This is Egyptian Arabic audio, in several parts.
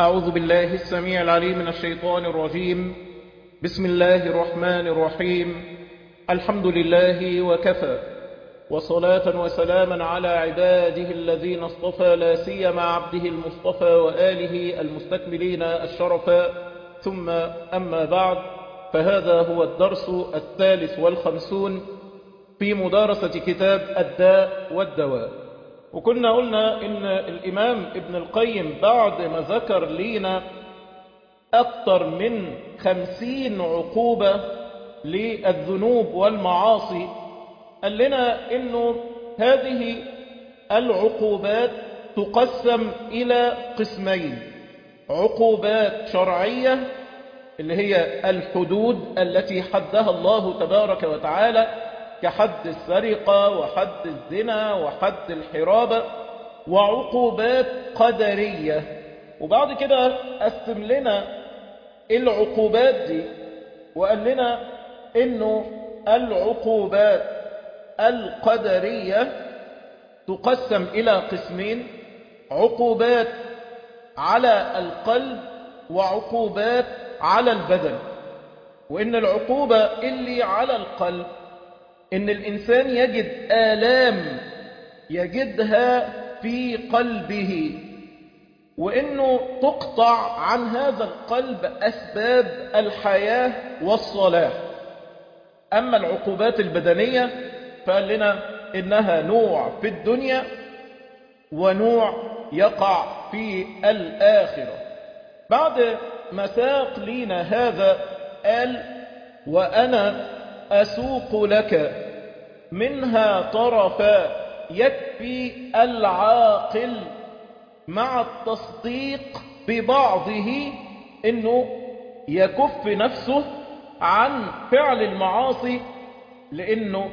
أعوذ بالله السميع العليم من الشيطان الرجيم بسم الله الرحمن الرحيم الحمد لله وكفى وصلاة وسلاما على عباده الذين اصطفى لا سيما عبده المصطفى وآله المستكملين الشرفا ثم أما بعد فهذا هو الدرس الثالث والخمسون في مدارسة كتاب الداء والدواء وكنا قلنا إن الإمام ابن القيم بعد ما ذكر لينا أكثر من خمسين عقوبة للذنوب والمعاصي قال لنا إنه هذه العقوبات تقسم إلى قسمين عقوبات شرعية اللي هي الحدود التي حدها الله تبارك وتعالى كحد السرقة وحد الزنا وحد الحرابة وعقوبات قدرية وبعد كده قسم لنا العقوبات دي وقال لنا انه العقوبات القدرية تقسم الى قسمين عقوبات على القلب وعقوبات على البدن وان العقوبة اللي على القلب ان الانسان يجد آلام يجدها في قلبه وانه تقطع عن هذا القلب اسباب الحياة والصلاح اما العقوبات البدنية فقال لنا انها نوع في الدنيا ونوع يقع في الاخرة بعد ما ساق لنا هذا قال وانا أسوق لك منها طرفا يكفي العاقل مع التصديق ببعضه انه يكف نفسه عن فعل المعاصي لانه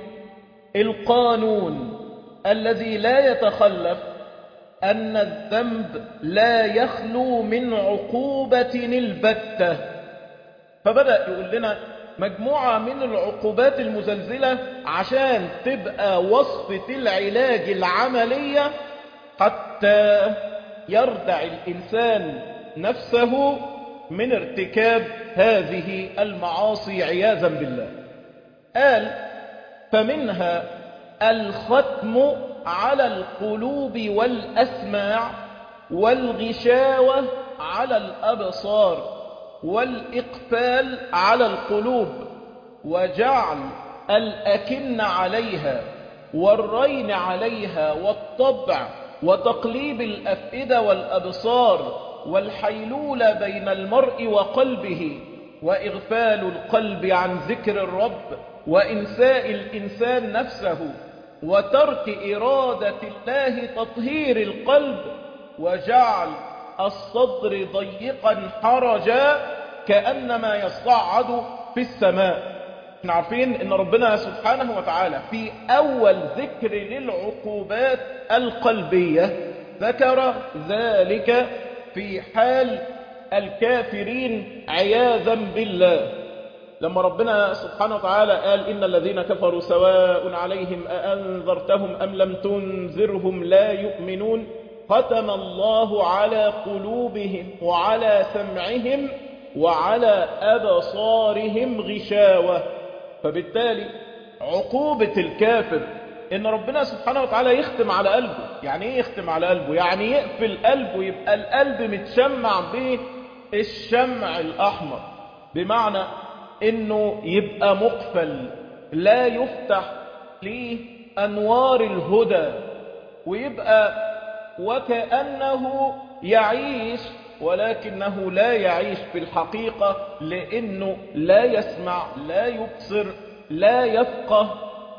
القانون الذي لا يتخلف ان الذنب لا يخلو من عقوبة البتة فبدأ يقول لنا مجموعة من العقوبات المزلزلة عشان تبقى وصفة العلاج العملية حتى يردع الإنسان نفسه من ارتكاب هذه المعاصي عياذا بالله قال فمنها الختم على القلوب والأسماع والغشاوة على الأبصار والإقفال على القلوب وجعل الأكن عليها والرين عليها والطبع وتقليب الأفئدة والأبصار والحيلولة بين المرء وقلبه وإغفال القلب عن ذكر الرب وإنساء الإنسان نفسه وترك إرادة الله تطهير القلب وجعل الصدر ضيقا حرجا كأنما يصعد في السماء احنا عارفين ان ربنا سبحانه وتعالى في اول ذكر للعقوبات القلبية ذكر ذلك في حال الكافرين عياذا بالله لما ربنا سبحانه وتعالى قال إن الذين كفروا سواء عليهم أأنذرتهم أم لم تنذرهم لا يؤمنون ختم الله على قلوبهم وعلى سمعهم وعلى أبصارهم غشاوة فبالتالي عقوبة الكافر إن ربنا سبحانه وتعالى يختم على قلبه يعني إيه يختم على قلبه يعني يقفل قلبه يبقى القلب متشمع بالشمع الأحمر بمعنى إنه يبقى مقفل لا يفتح ليه أنوار الهدى ويبقى وكأنه يعيش ولكنه لا يعيش في الحقيقة لأنه لا يسمع لا يبصر لا يفقه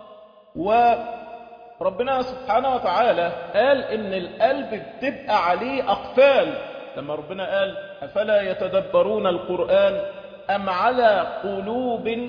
وربنا سبحانه وتعالى قال إن القلب بتبقى عليه أقفال لما ربنا قال أفلا يتدبرون القرآن أم على قلوب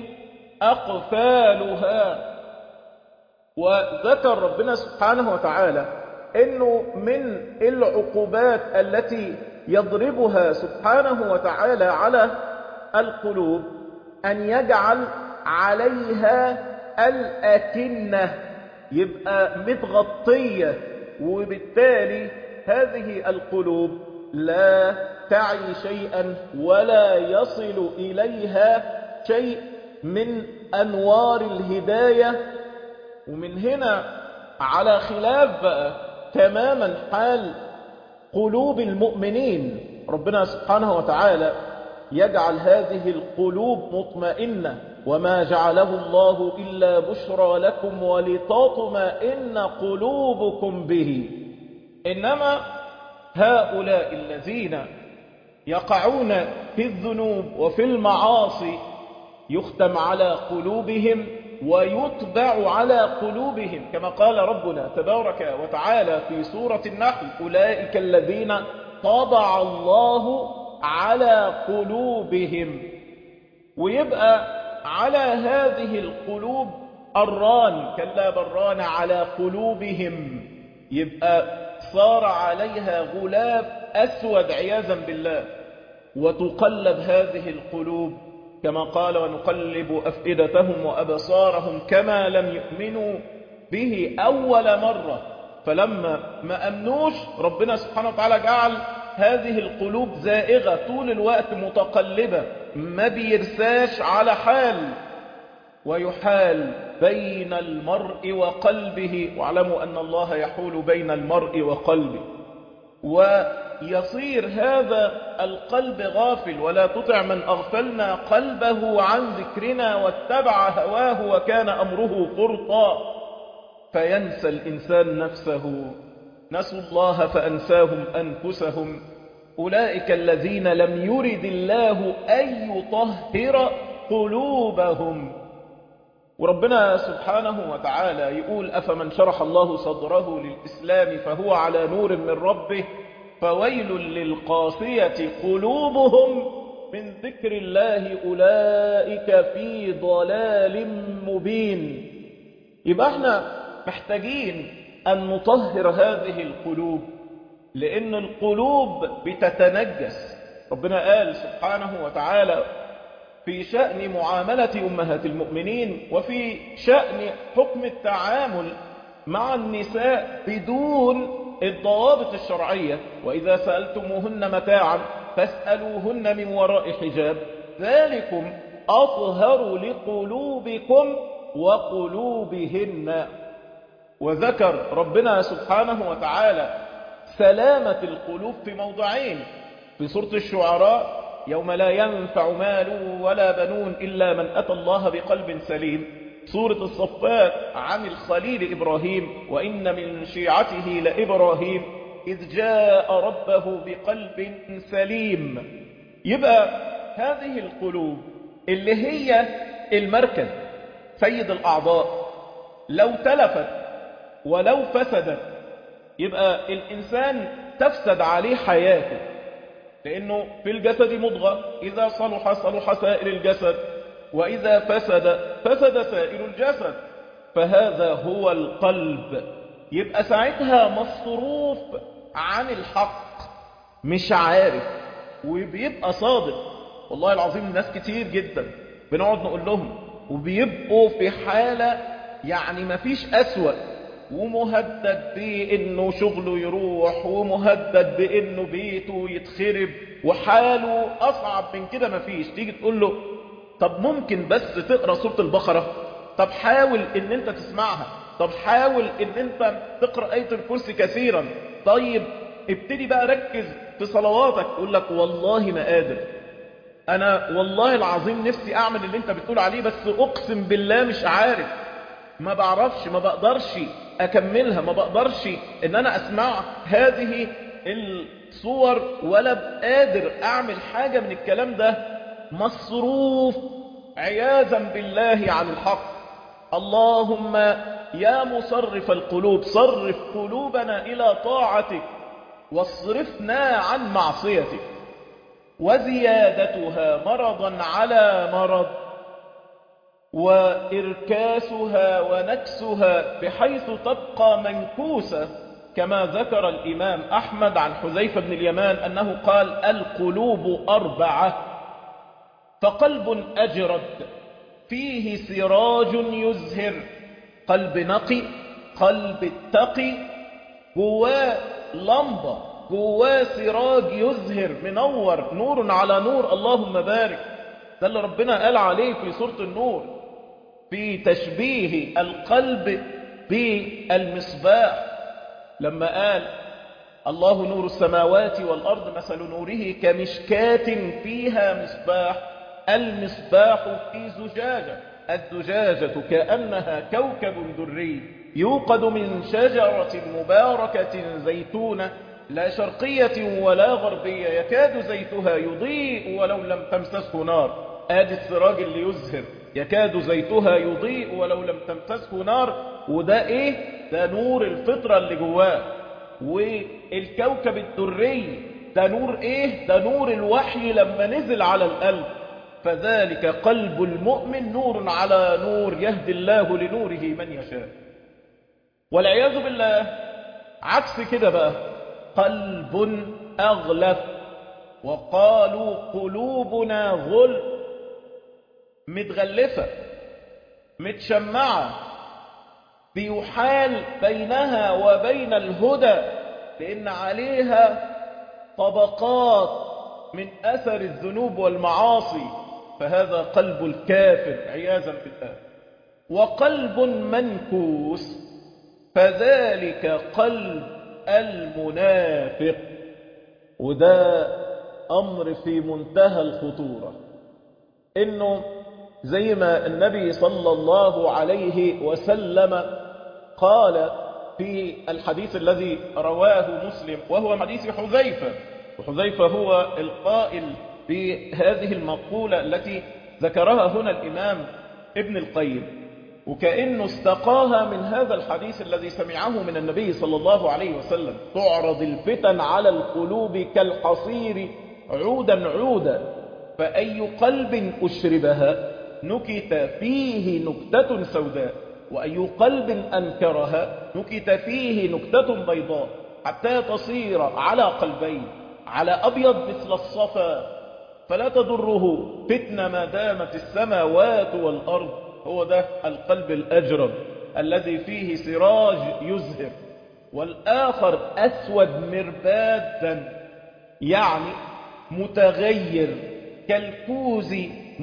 أقفالها وذكر ربنا سبحانه وتعالى انه من العقوبات التي يضربها سبحانه وتعالى على القلوب ان يجعل عليها الأكنة يبقى متغطية وبالتالي هذه القلوب لا تعي شيئا ولا يصل إليها شيء من أنوار الهداية ومن هنا على خلاف بقى تماما حال قلوب المؤمنين ربنا سبحانه وتعالى يجعل هذه القلوب مطمئنة وما جعله الله إلا بشرى لكم ولتطمئن قلوبكم به إنما هؤلاء الذين يقعون في الذنوب وفي المعاصي يختم على قلوبهم ويطبع على قلوبهم كما قال ربنا تبارك وتعالى في سورة النحل أولئك الذين طبع الله على قلوبهم ويبقى على هذه القلوب الران كلا بران على قلوبهم يبقى صار عليها غلاف أسود عياذا بالله وتقلب هذه القلوب كما قال ونقلب أفئدتهم وأبصارهم كما لم يؤمنوا به أول مرة فلما ما أمنوش ربنا سبحانه وتعالى جعل هذه القلوب زائغة طول الوقت متقلبة ما بيرساش على حال ويحال بين المرء وقلبه واعلموا أن الله يحول بين المرء وقلبه ويصير هذا القلب غافل ولا تطع من أغفلنا قلبه عن ذكرنا واتبع هواه وكان أمره فرطا فينسى الإنسان نفسه نسوا الله فأنساهم أنفسهم أولئك الذين لم يرد الله أن يطهر قلوبهم وربنا سبحانه وتعالى يقول أفمن شرح الله صدره للإسلام فهو على نور من ربه فويل للقاسية قلوبهم من ذكر الله أولئك في ضلال مبين يبقى احنا محتاجين أن نطهر هذه القلوب لأن القلوب بتتنجس ربنا قال سبحانه وتعالى في شأن معاملة أمهات المؤمنين وفي شأن حكم التعامل مع النساء بدون الضوابط الشرعية وإذا سألتموهن متاعا فاسألوهن من وراء حجاب ذلكم أطهر لقلوبكم وقلوبهن وذكر ربنا سبحانه وتعالى سلامة القلوب في موضعين في سورة الشعراء يوم لا ينفع مال ولا بنون إلا من أتى الله بقلب سليم سورة الصفات عن الخليل إبراهيم وإن من شيعته لإبراهيم إذ جاء ربه بقلب سليم يبقى هذه القلوب اللي هي المركز سيد الأعضاء لو تلفت ولو فسدت يبقى الإنسان تفسد عليه حياته لأنه في الجسد مضغة إذا صلح صلح سائر الجسد وإذا فسد فسد سائر الجسد فهذا هو القلب يبقى ساعتها مصروف عن الحق مش عارف وبيبقى صادق والله العظيم ناس كتير جدا بنقعد نقول لهم وبيبقوا في حالة يعني مفيش أسوأ ومهدد بانه شغله يروح ومهدد بانه بيته يتخرب وحاله اصعب من كده مفيش تيجي تقول له طب ممكن بس تقرا سوره البقره طب حاول ان انت تسمعها طب حاول ان انت تقرا ايه الكرسي كثيرا طيب ابتدي بقى ركز في صلواتك يقول لك والله ما قادر انا والله العظيم نفسي اعمل اللي انت بتقول عليه بس اقسم بالله مش عارف ما بعرفش ما بقدرش اكملها ما بقدرش ان انا اسمع هذه الصور ولا قادر اعمل حاجة من الكلام ده مصروف عياذا بالله عن الحق اللهم يا مصرف القلوب صرف قلوبنا الى طاعتك واصرفنا عن معصيتك وزيادتها مرضا على مرض وإركاسها ونكسها بحيث تبقى منكوسة كما ذكر الإمام أحمد عن حذيفة بن اليمان أنه قال القلوب أربعة فقلب أجرد فيه سراج يزهر قلب نقي قلب اتقي جواه لمبة جواه سراج يزهر منور نور على نور اللهم بارك ده اللي ربنا قال عليه في سورة النور في تشبيه القلب بالمصباح لما قال الله نور السماوات والأرض مثل نوره كمشكاة فيها مصباح المصباح في زجاجة الزجاجة كأنها كوكب دري يوقد من شجرة مباركة زيتونة لا شرقية ولا غربية يكاد زيتها يضيء ولو لم تمسسه نار آدي السراج اللي يزهر يكاد زيتها يضيء ولو لم تمسسه نار وده ايه ده نور الفطرة اللي جواه والكوكب الدري ده نور ايه ده نور الوحي لما نزل على القلب فذلك قلب المؤمن نور على نور يهدي الله لنوره من يشاء والعياذ بالله عكس كده بقى قلب أغلف وقالوا قلوبنا غل متغلفة متشمعة بيحال بينها وبين الهدى لأن عليها طبقات من أثر الذنوب والمعاصي فهذا قلب الكافر عياذا بالله وقلب منكوس فذلك قلب المنافق وده أمر في منتهى الخطورة إنه زي ما النبي صلى الله عليه وسلم قال في الحديث الذي رواه مسلم وهو حديث حذيفة وحذيفة هو القائل بهذه المقولة التي ذكرها هنا الإمام ابن القيم وكأنه استقاها من هذا الحديث الذي سمعه من النبي صلى الله عليه وسلم تعرض الفتن على القلوب كالحصير عودا عودا فأي قلب أشربها نكت فيه نكتة سوداء وأي قلب أنكرها نكت فيه نكتة بيضاء حتى تصير على قلبين على أبيض مثل الصفا فلا تضره فتنة ما دامت السماوات والأرض هو ده القلب الأجرب الذي فيه سراج يزهر والآخر أسود مربادا يعني متغير كالكوز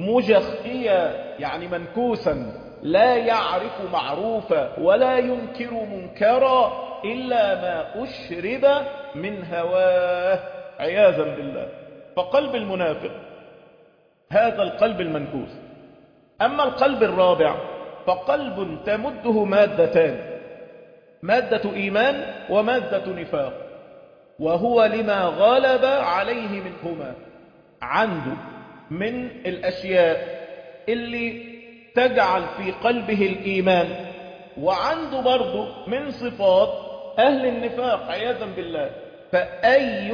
مجخيا يعني منكوسا لا يعرف معروفا ولا ينكر منكرا إلا ما أشرب من هواه عياذا بالله فقلب المنافق هذا القلب المنكوس أما القلب الرابع فقلب تمده مادتان مادة إيمان ومادة نفاق وهو لما غلب عليه منهما عنده من الأشياء اللي تجعل في قلبه الإيمان وعنده برضه من صفات أهل النفاق عياذا بالله فأي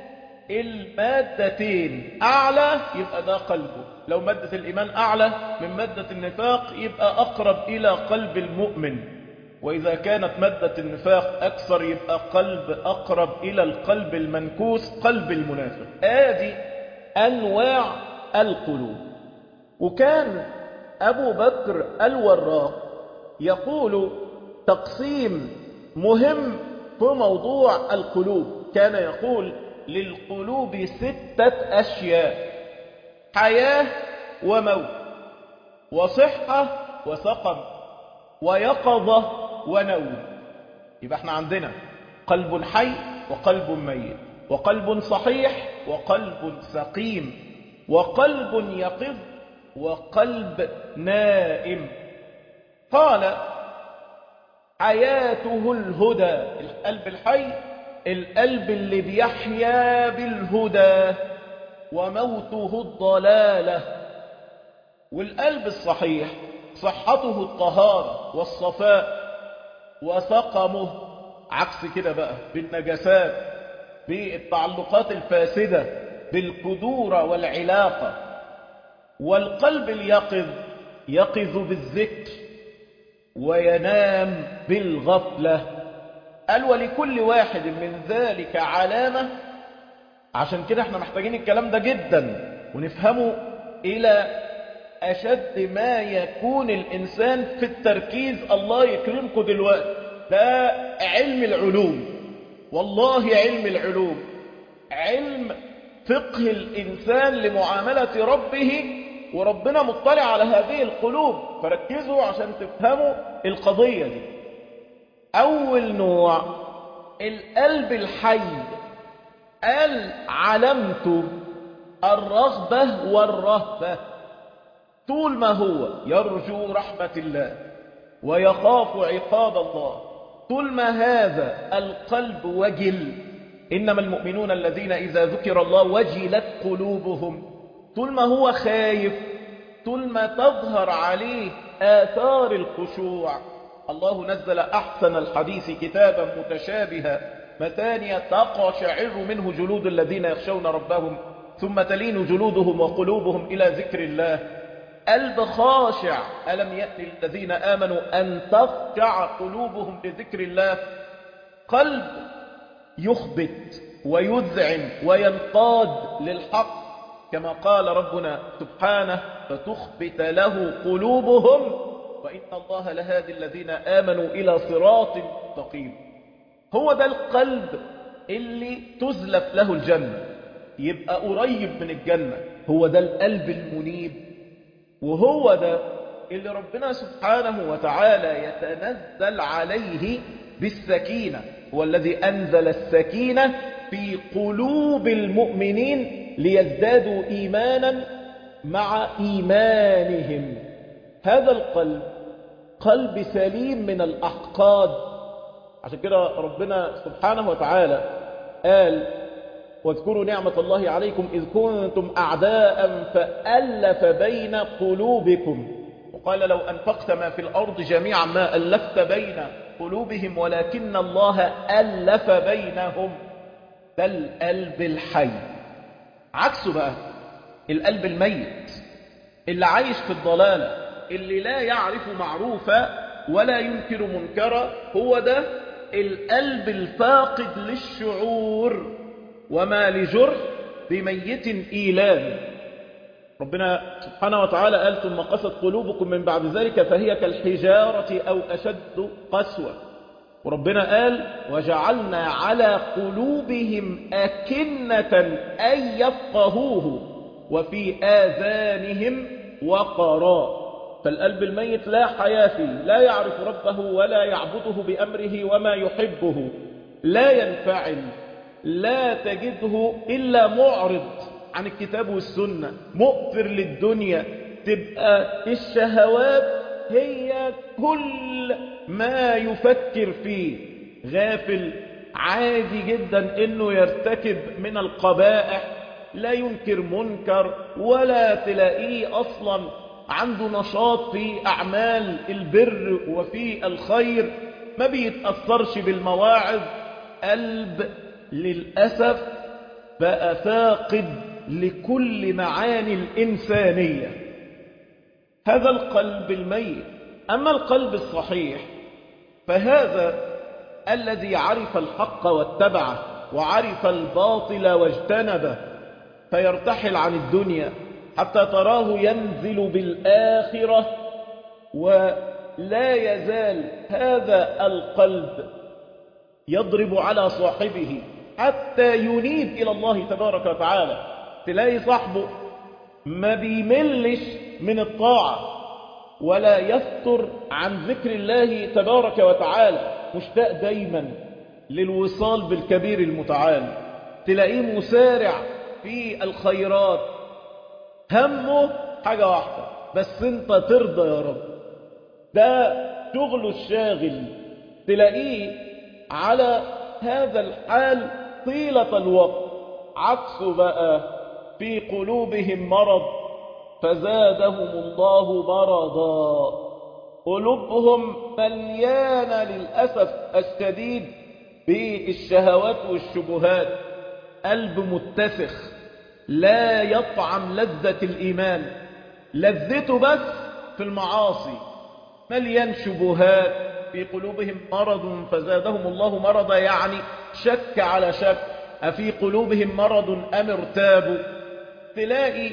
المادتين أعلى يبقى ده قلبه لو مادة الإيمان أعلى من مادة النفاق يبقى أقرب إلى قلب المؤمن وإذا كانت مادة النفاق أكثر يبقى قلب أقرب إلى القلب المنكوس قلب المنافق آدي أنواع القلوب وكان أبو بكر الوراق يقول تقسيم مهم في موضوع القلوب كان يقول للقلوب ستة أشياء حياة وموت وصحة وسقم ويقظة ونوم يبقى احنا عندنا قلب حي وقلب ميت وقلب صحيح وقلب سقيم وقلب يقظ وقلب نائم قال حياته الهدى القلب الحي القلب اللي بيحيا بالهدى وموته الضلالة والقلب الصحيح صحته الطهارة والصفاء وسقمه عكس كده بقى بالنجسات بالتعلقات الفاسدة بالكدورة والعلاقة والقلب اليقظ يقظ بالذكر وينام بالغفلة قال ولكل واحد من ذلك علامة عشان كده احنا محتاجين الكلام ده جدا ونفهمه إلى أشد ما يكون الإنسان في التركيز الله يكرمكم دلوقتي ده علم العلوم والله علم العلوم علم فقه الإنسان لمعاملة ربه وربنا مطلع على هذه القلوب فركزوا عشان تفهموا القضية دي أول نوع القلب الحي قال علمت الرغبة والرهبة طول ما هو يرجو رحمة الله ويخاف عقاب الله طول ما هذا القلب وجل إنما المؤمنون الذين إذا ذكر الله وجلت قلوبهم طول ما هو خايف طول ما تظهر عليه آثار الخشوع الله نزل أحسن الحديث كتابا متشابها مثانية تقشعر منه جلود الذين يخشون ربهم ثم تلين جلودهم وقلوبهم إلى ذكر الله قلب خاشع ألم يأتي الذين آمنوا أن تخشع قلوبهم لذكر الله قلب يخبت ويذعن وينقاد للحق كما قال ربنا سبحانه فتخبت له قلوبهم وإن الله لهادي الذين آمنوا إلى صراط مستقيم هو ده القلب اللي تزلف له الجنة يبقى قريب من الجنة هو ده القلب المنيب وهو ده اللي ربنا سبحانه وتعالى يتنزل عليه بالسكينة هو الذي أنزل السكينة في قلوب المؤمنين ليزدادوا إيمانا مع إيمانهم هذا القلب قلب سليم من الأحقاد عشان كده ربنا سبحانه وتعالى قال واذكروا نعمة الله عليكم إذ كنتم أعداء فألف بين قلوبكم وقال لو أنفقت ما في الأرض جميعا ما ألفت بين قلوبهم ولكن الله ألف بينهم ده القلب الحي عكسه بقى القلب الميت اللي عايش في الضلالة اللي لا يعرف معروفا ولا ينكر منكرا هو ده القلب الفاقد للشعور وما لجرح بميت إيلام ربنا سبحانه وتعالى قال ثم قست قلوبكم من بعد ذلك فهي كالحجارة أو أشد قسوة وربنا قال وجعلنا على قلوبهم أكنة أن يفقهوه وفي آذانهم وقرا فالقلب الميت لا حياة فيه لا يعرف ربه ولا يعبده بأمره وما يحبه لا ينفعل لا تجده إلا معرض عن الكتاب والسنة مؤثر للدنيا تبقى الشهوات هي كل ما يفكر فيه غافل عادي جدا انه يرتكب من القبائح لا ينكر منكر ولا تلاقيه اصلا عنده نشاط في اعمال البر وفي الخير ما بيتأثرش بالمواعظ قلب للأسف بقى فاقد لكل معاني الإنسانية هذا القلب الميت أما القلب الصحيح فهذا الذي عرف الحق واتبعه وعرف الباطل واجتنبه فيرتحل عن الدنيا حتى تراه ينزل بالآخرة ولا يزال هذا القلب يضرب على صاحبه حتى ينيب إلى الله تبارك وتعالى تلاقي صاحبه ما بيملش من الطاعة ولا يفتر عن ذكر الله تبارك وتعالى مشتاق دايما للوصال بالكبير المتعال تلاقيه مسارع في الخيرات همه حاجة واحدة بس انت ترضى يا رب ده شغله الشاغل تلاقيه على هذا الحال طيلة الوقت عكسه بقى في قلوبهم مرض فزادهم الله مرضا قلوبهم مليانة للأسف الشديد بالشهوات والشبهات قلب متسخ لا يطعم لذة الإيمان لذته بس في المعاصي مليان شبهات في قلوبهم مرض فزادهم الله مرضا يعني شك على شك أفي قلوبهم مرض أم ارتابوا تلاقي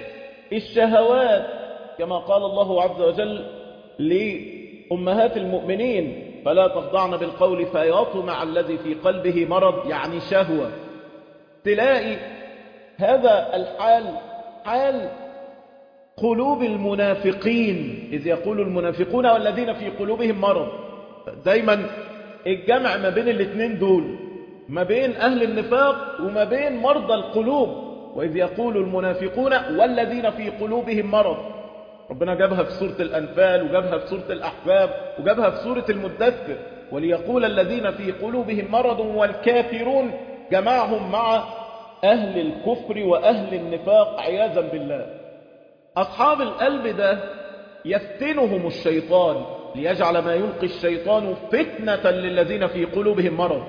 الشهوات كما قال الله عز وجل لأمهات المؤمنين فلا تخضعن بالقول فيطمع الذي في قلبه مرض يعني شهوة تلاقي هذا الحال حال قلوب المنافقين إذ يقول المنافقون والذين في قلوبهم مرض دايما الجمع ما بين الاثنين دول ما بين أهل النفاق وما بين مرضى القلوب وإذ يقول المنافقون والذين في قلوبهم مرض ربنا جابها في سورة الأنفال وجابها في سورة الأحزاب وجابها في سورة المدثر وليقول الذين في قلوبهم مرض والكافرون جمعهم مع أهل الكفر وأهل النفاق عياذا بالله أصحاب القلب ده يفتنهم الشيطان ليجعل ما يلقي الشيطان فتنة للذين في قلوبهم مرض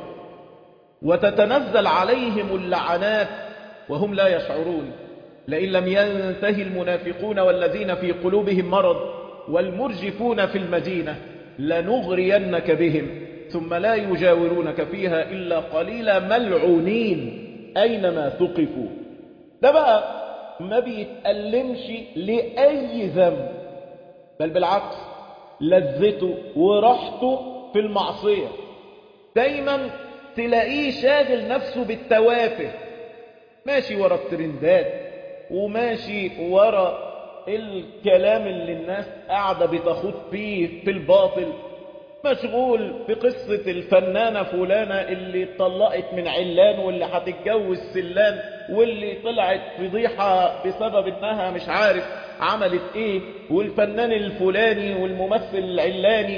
وتتنزل عليهم اللعنات وهم لا يشعرون لئن لم ينتهي المنافقون والذين في قلوبهم مرض والمرجفون في المدينة لنغرينك بهم ثم لا يجاورونك فيها إلا قليلا ملعونين أينما ثقفوا ده بقى ما بيتألمش لأي ذنب بل بالعكس لذته وراحته في المعصية دايما تلاقيه شاغل نفسه بالتوافه ماشي ورا الترندات وماشي ورا الكلام اللي الناس قاعدة بتخوض فيه في الباطل مشغول في قصة الفنانة فلانة اللي اتطلقت من علان واللي هتتجوز سلان واللي طلعت فضيحة بسبب انها مش عارف عملت ايه والفنان الفلاني والممثل العلاني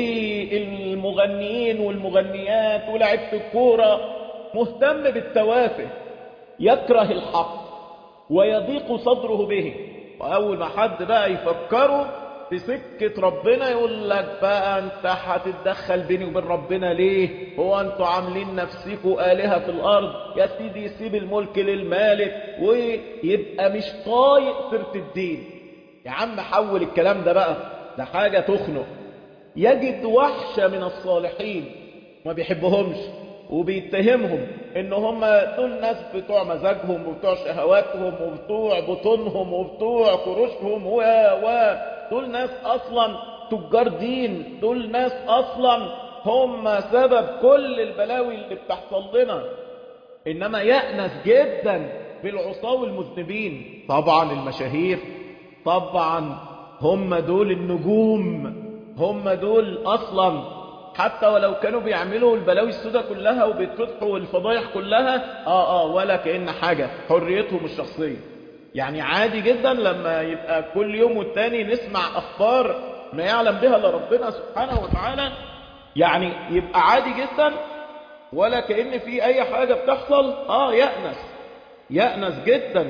والمغنيين والمغنيات ولعبة الكورة مهتم بالتوافه يكره الحق ويضيق صدره به وأول ما حد بقى يفكره في سكة ربنا يقول لك بقى انت هتتدخل بيني وبين ربنا ليه هو انتوا عاملين نفسكوا آلهة في الأرض يا سيدي يسيب الملك للمالك ويبقى مش طايق سيرة الدين يا عم حول الكلام ده بقى ده حاجة تخنق يجد وحشة من الصالحين ما بيحبهمش وبيتهمهم ان هم دول ناس بتوع مزاجهم وبتوع شهواتهم وبتوع بطونهم وبتوع كروشهم و و دول ناس اصلا تجار دين دول ناس اصلا هم سبب كل البلاوي اللي بتحصل لنا انما يأنس جدا بالعصاة والمذنبين طبعا المشاهير طبعا هم دول النجوم هم دول اصلا حتى ولو كانوا بيعملوا البلاوي السوداء كلها وبيتفتحوا الفضايح كلها اه اه ولا كأن حاجة حريتهم الشخصية يعني عادي جدا لما يبقى كل يوم والتاني نسمع اخبار ما يعلم بها الا ربنا سبحانه وتعالى يعني يبقى عادي جدا ولا كأن في اي حاجة بتحصل اه يأنس يأنس جدا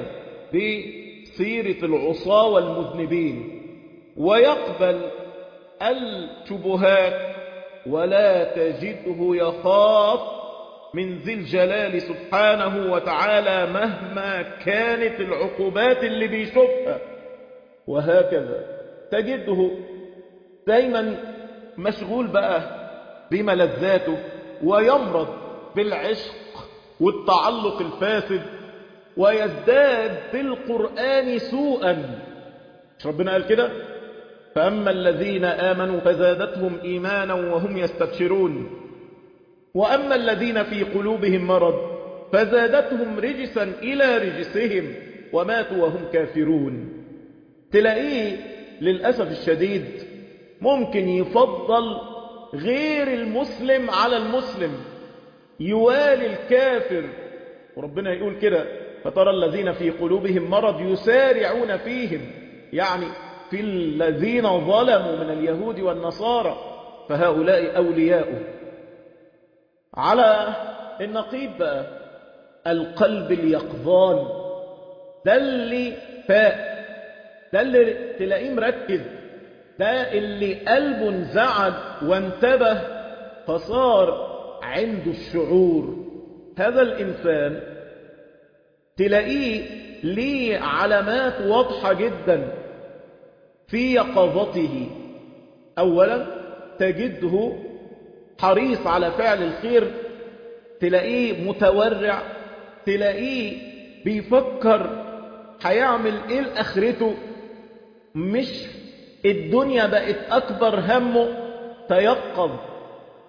بسيرة العصاة والمذنبين ويقبل الشبهات ولا تجده يخاف من ذي الجلال سبحانه وتعالى مهما كانت العقوبات اللي بيشوفها وهكذا تجده دايما مشغول بقى بملذاته ويمرض بالعشق والتعلق الفاسد ويزداد بالقرآن سوءا مش ربنا قال كده فأما الذين آمنوا فزادتهم إيمانا وهم يستبشرون وأما الذين في قلوبهم مرض فزادتهم رجسا إلى رجسهم وماتوا وهم كافرون تلاقيه للأسف الشديد ممكن يفضل غير المسلم على المسلم يوالي الكافر وربنا يقول كده فترى الذين في قلوبهم مرض يسارعون فيهم يعني في الذين ظلموا من اليهود والنصارى فهؤلاء أولياؤه على النقيض بقى القلب اليقظان ده اللي فاق ده اللي تلاقيه مركز ده اللي قلبه انزعج وانتبه فصار عنده الشعور هذا الإنسان تلاقيه ليه علامات واضحة جدا في يقظته أولا تجده حريص على فعل الخير تلاقيه متورع تلاقيه بيفكر هيعمل ايه لاخرته مش الدنيا بقت اكبر همه تيقظ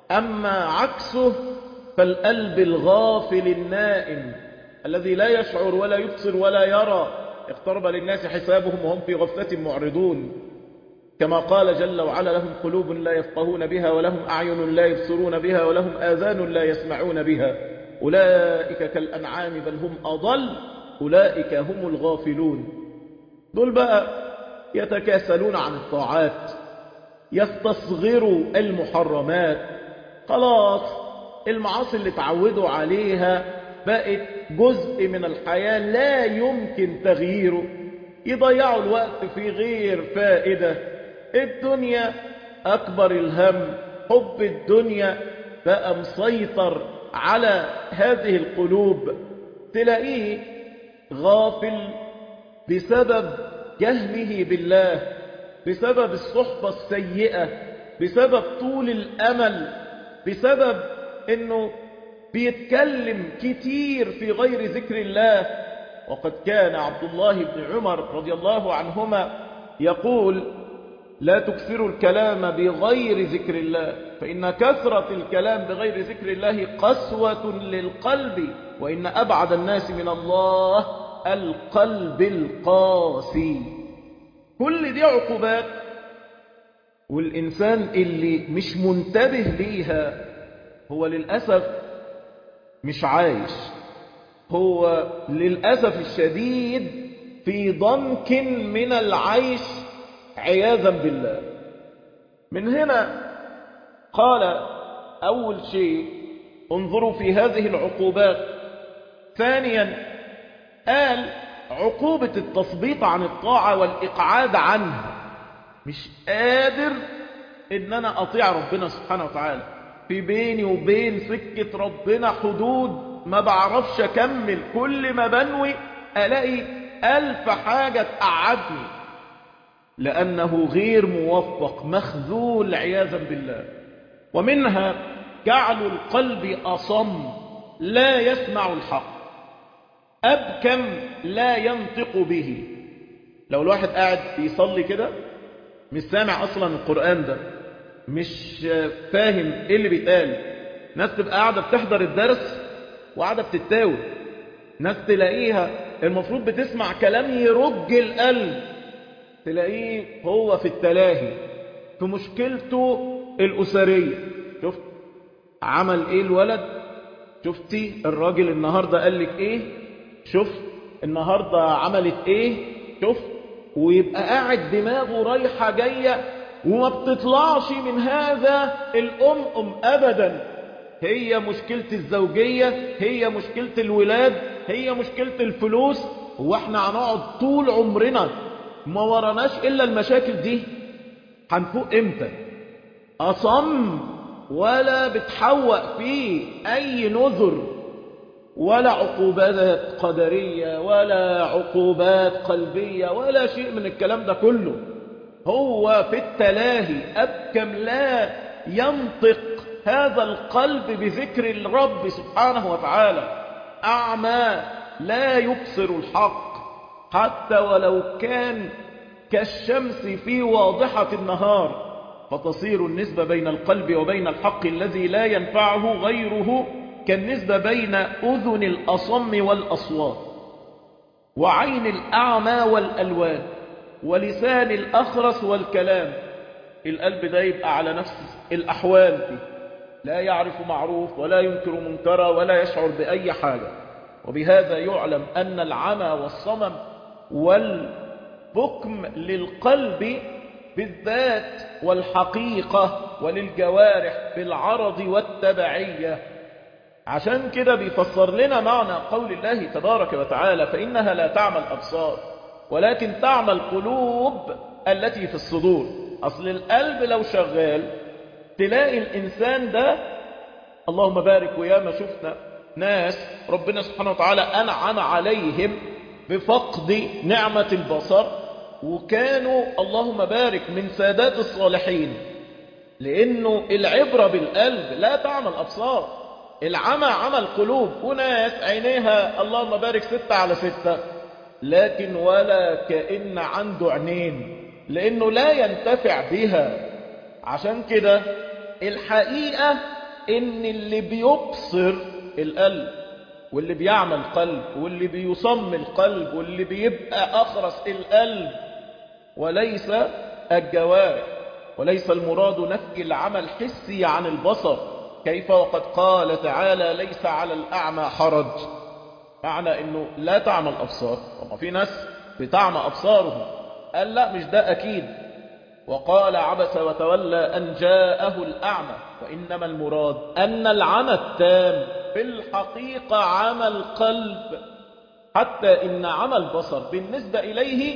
أما عكسه فالقلب الغافل النائم الذي لا يشعر ولا يبصر ولا يرى اقترب للناس حسابهم وهم في غفلة معرضون كما قال جل وعلا لهم قلوب لا يفقهون بها ولهم أعين لا يبصرون بها ولهم آذان لا يسمعون بها أولئك كالأنعام بل هم أضل أولئك هم الغافلون دول بقى يتكاسلون عن الطاعات يستصغروا المحرمات خلاص المعاصي اللي تعودوا عليها بقت جزء من الحياة لا يمكن تغييره يضيعوا الوقت في غير فائدة الدنيا أكبر الهم حب الدنيا بقى مسيطر على هذه القلوب تلاقيه غافل بسبب جهله بالله بسبب الصحبة السيئة بسبب طول الأمل بسبب أنه بيتكلم كتير في غير ذكر الله وقد كان عبد الله بن عمر رضي الله عنهما يقول لا تكثروا الكلام بغير ذكر الله فإن كثرة الكلام بغير ذكر الله قسوة للقلب وإن أبعد الناس من الله القلب القاسي كل دي عقوبات والإنسان اللي مش منتبه ليها هو للأسف مش عايش هو للأسف الشديد في ضنك من العيش عياذا بالله من هنا قال أول شيء انظروا في هذه العقوبات ثانيا قال عقوبة التثبيط عن الطاعة والإقعاد عنها مش قادر ان انا اطيع ربنا سبحانه وتعالى في بيني وبين سكة ربنا حدود ما بعرفش اكمل كل ما بنوي الاقي الف حاجة تقعدني لانه غير موفق مخذول عياذا بالله ومنها جعل القلب اصم لا يسمع الحق ابكم لا ينطق به لو الواحد قاعد يصلي كده مش سامع اصلا القرآن ده مش فاهم ايه اللي بيتقال ناس تبقى قاعدة بتحضر الدرس وقاعدة بتتاوي ناس تلاقيها المفروض بتسمع كلام يرج القلب تلاقيه هو في التلاهي في مشكلته الأسرية شفت عمل ايه الولد شفتي الراجل النهاردة قال لك ايه شفت النهاردة عملت ايه شفت ويبقى قاعد دماغه رايحة جاية وما بتطلعش من هذا الأم أم أبدا هي مشكلة الزوجية هي مشكلة الولاد هي مشكلة الفلوس هو احنا هنقعد طول عمرنا ما وراناش إلا المشاكل دي هنفوق امتى أصم ولا بتحوق فيه أي نذر ولا عقوبات قدرية ولا عقوبات قلبية ولا شيء من الكلام ده كله هو في التلاهي أبكم لا ينطق هذا القلب بذكر الرب سبحانه وتعالى أعمى لا يبصر الحق حتى ولو كان كالشمس في واضحة النهار فتصير النسبة بين القلب وبين الحق الذي لا ينفعه غيره كالنسبة بين أذن الأصم والأصوات وعين الأعمى والألوان ولسان الأخرس والكلام القلب ده يبقى على نفس الأحوال دي لا يعرف معروف ولا ينكر منكرا ولا يشعر بأي حاجة وبهذا يعلم أن العمى والصمم والبكم للقلب بالذات والحقيقة وللجوارح بالعرض والتبعية عشان كده بيفسر لنا معنى قول الله تبارك وتعالى فإنها لا تعمى الأبصار ولكن تعمى القلوب التي في الصدور أصل القلب لو شغال تلاقي الإنسان ده اللهم بارك وياما شفنا ناس ربنا سبحانه وتعالى أنعم عليهم بفقد نعمة البصر وكانوا اللهم بارك من سادات الصالحين لأنه العبرة بالقلب لا تعمى الأبصار العمى عمى القلوب وناس عينيها اللهم بارك ستة على ستة لكن ولا كأن عنده عينين لأنه لا ينتفع بها عشان كده الحقيقة ان اللي بيبصر القلب واللي بيعمل قلب واللي بيصم القلب واللي بيبقى أخرس القلب وليس الجوارح وليس المراد نفي العمل حسي عن البصر كيف وقد قال تعالى ليس على الأعمى حرج معنى أنه لا تعمى الأبصار وما في ناس بتعمى أبصارهم قال لا مش ده أكيد وقال عبس وتولى أن جاءه الأعمى وإنما المراد أن العمى التام في الحقيقة عمى القلب حتى إن عمى البصر بالنسبة إليه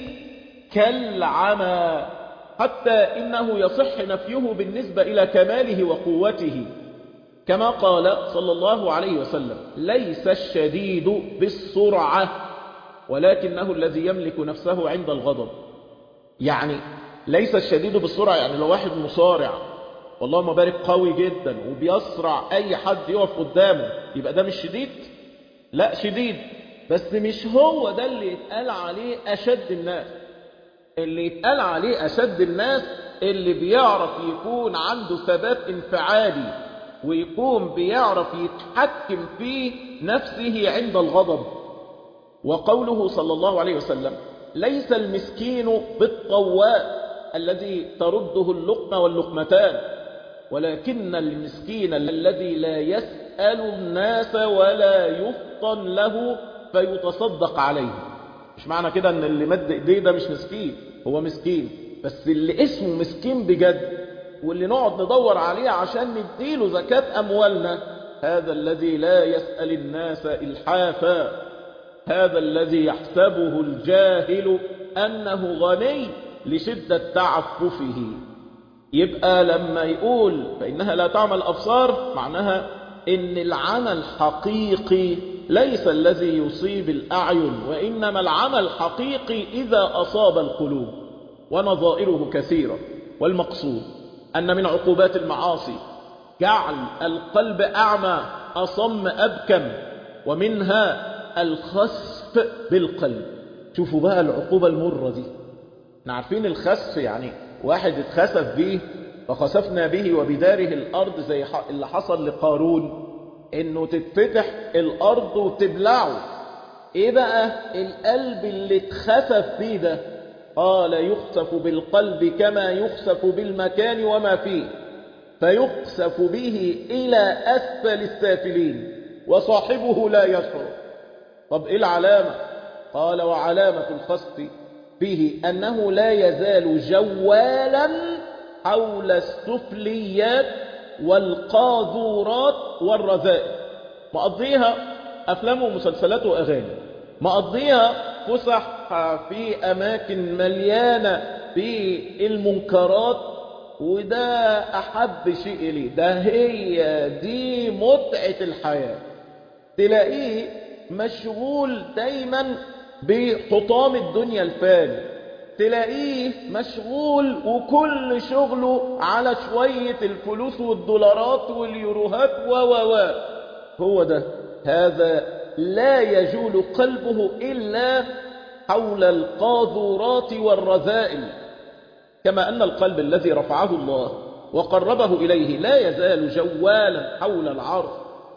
كالعمى حتى إنه يصح نفيه بالنسبة إلى كماله وقوته كما قال صلى الله عليه وسلم ليس الشديد بالسرعة ولكنه الذي يملك نفسه عند الغضب يعني ليس الشديد بالسرعة يعني لو واحد مصارع والله ما بارك قوي جدا وبيسرع أي حد يقف قدامه يبقى ده مش شديد لا شديد بس مش هو ده اللي يتقال عليه أشد الناس اللي يتقال عليه أشد الناس اللي بيعرف يكون عنده ثبات انفعالي ويكون بيعرف يتحكم في نفسه عند الغضب وقوله صلى الله عليه وسلم ليس المسكين بالطواء الذي ترده اللقمة واللقمتان ولكن المسكين الذي لا يسأل الناس ولا يفطن له فيتصدق عليه مش معنى كده ان اللي مد ايديه ده مش مسكين هو مسكين بس اللي اسمه مسكين بجد واللي نقعد ندور عليه عشان نديله زكاة أموالنا هذا الذي لا يسأل الناس إلحافا هذا الذي يحسبه الجاهل أنه غني لشدة تعففه يبقى لما يقول فإنها لا تعمل أبصار معناها إن العمى الحقيقي ليس الذي يصيب الأعين وإنما العمى الحقيقي إذا أصاب القلوب ونظائره كثيرة والمقصود أن من عقوبات المعاصي جعل القلب أعمى أصم أبكم ومنها الخسف بالقلب شوفوا بقى العقوبة المرة دي عارفين الخسف يعني واحد اتخسف به فخسفنا به وبداره الأرض زي اللي حصل لقارون انه تتفتح الأرض وتبلعه ايه بقى القلب اللي اتخسف فيه ده قال يخسف بالقلب كما يخسف بالمكان وما فيه فيخسف به إلى أسفل السافلين وصاحبه لا يشعر طب إيه العلامة قال وعلامة الخسف به أنه لا يزال جوالا حول السفليات والقاذورات والرذائل مقضيها أفلام ومسلسلات وأغاني مقضيها فسح في أماكن مليانة بالمنكرات وده أحب شيء إليه ده هي دي متعة الحياة تلاقيه مشغول دايما بحطام الدنيا الفاني تلاقيه مشغول وكل شغله على شوية الفلوس والدولارات واليوروهات و و و هو ده هذا لا يجول قلبه إلا حول القاذورات والرذائل كما أن القلب الذي رفعه الله وقربه إليه لا يزال جوالا حول العرض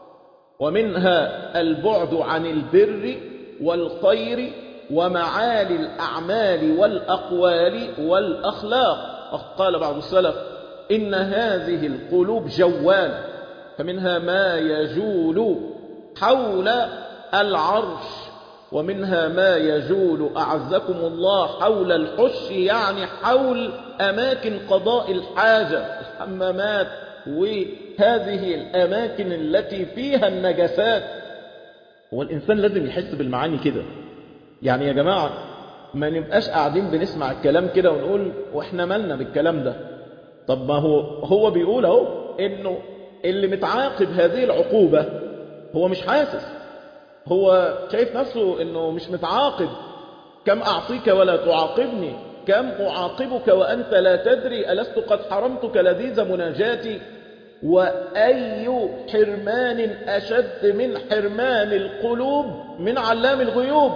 ومنها البعد عن البر والخير ومعالي الأعمال والأقوال والأخلاق قال بعض السلف إن هذه القلوب جوالة فمنها ما يجول حول العرش ومنها ما يجول أعزكم الله حول الحش يعني حول أماكن قضاء الحاجة الحمامات وهذه الأماكن التي فيها النجسات والإنسان لازم يحس بالمعاني كده يعني يا جماعة ما نبقاش قاعدين بنسمع الكلام كده ونقول واحنا مالنا بالكلام ده طب ما هو هو بيقول اهو انه اللي متعاقب هذه العقوبة هو مش حاسس هو شايف نفسه انه مش متعاقب كم اعطيك ولا تعاقبني كم اعاقبك وانت لا تدري الست قد حرمتك لذيذ مناجاتي واي حرمان اشد من حرمان القلوب من علام الغيوب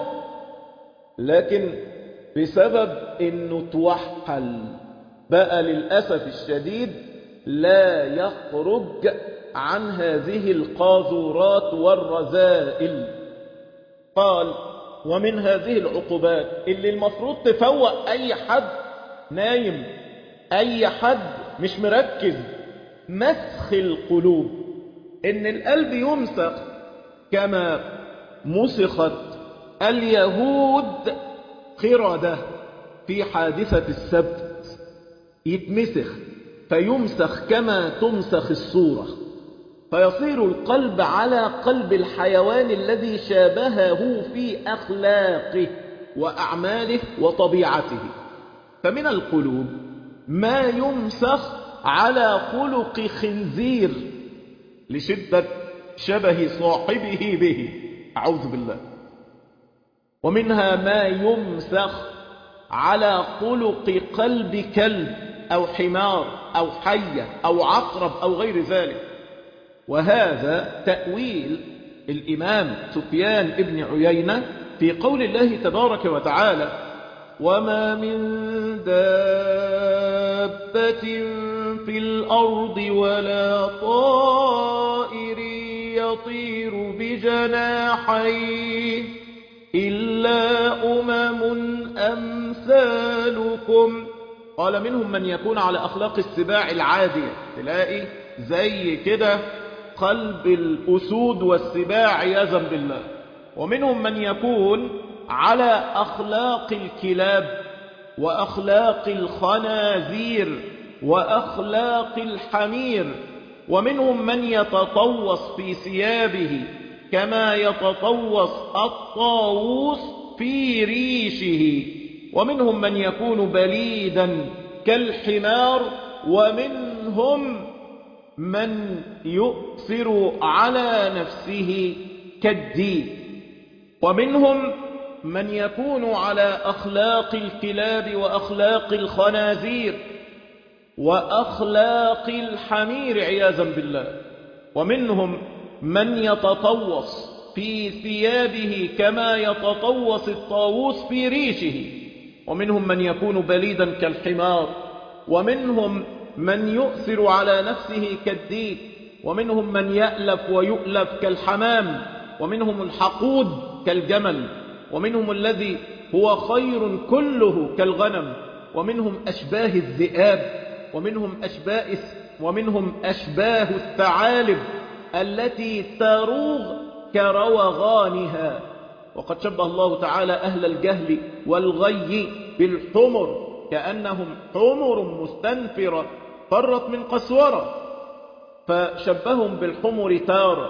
لكن بسبب انه توحل بقى للاسف الشديد لا يخرج عن هذه القاذورات والرذائل قال ومن هذه العقوبات اللي المفروض تفوق أي حد نايم أي حد مش مركز مسخ القلوب إن القلب يمسخ كما مسخت اليهود قردة في حادثة السبت يتمسخ فيمسخ كما تمسخ الصورة فيصير القلب على قلب الحيوان الذي شابهه في أخلاقه وأعماله وطبيعته فمن القلوب ما يمسخ على خلق خنزير لشدة شبه صاحبه به أعوذ بالله ومنها ما يمسخ على خلق قلب كلب أو حمار أو حية أو عقرب أو غير ذلك وهذا تأويل الإمام سفيان ابن عيينة في قول الله تبارك وتعالى وما من دابة في الأرض ولا طائر يطير بجناحيه إلا أمم أمثالكم قال منهم من يكون على أخلاق السباع العادية تلاقي زي كده قلب الأسود والسباع عياذا بالله ومنهم من يكون على أخلاق الكلاب وأخلاق الخنازير وأخلاق الحمير ومنهم من يتطوص في ثيابه كما يتطوص الطاووس في ريشه ومنهم من يكون بليدا كالحمار ومنهم من يؤثر على نفسه كالديب ومنهم من يكون على أخلاق الكلاب وأخلاق الخنازير وأخلاق الحمير عياذا بالله ومنهم من يتطوص في ثيابه كما يتطوص الطاووس في ريشه ومنهم من يكون بليدا كالحمار ومنهم من يؤثر على نفسه كالديك ومنهم من يألف ويؤلف كالحمام ومنهم الحقود كالجمل ومنهم الذي هو خير كله كالغنم ومنهم أشباه الذئاب ومنهم أشباه ومنهم أشباه الثعالب التي تروغ كروغانها وقد شبه الله تعالى أهل الجهل والغي بالحمر كأنهم حمر مستنفرة فرت من قسورة فشبههم بالحمر تارة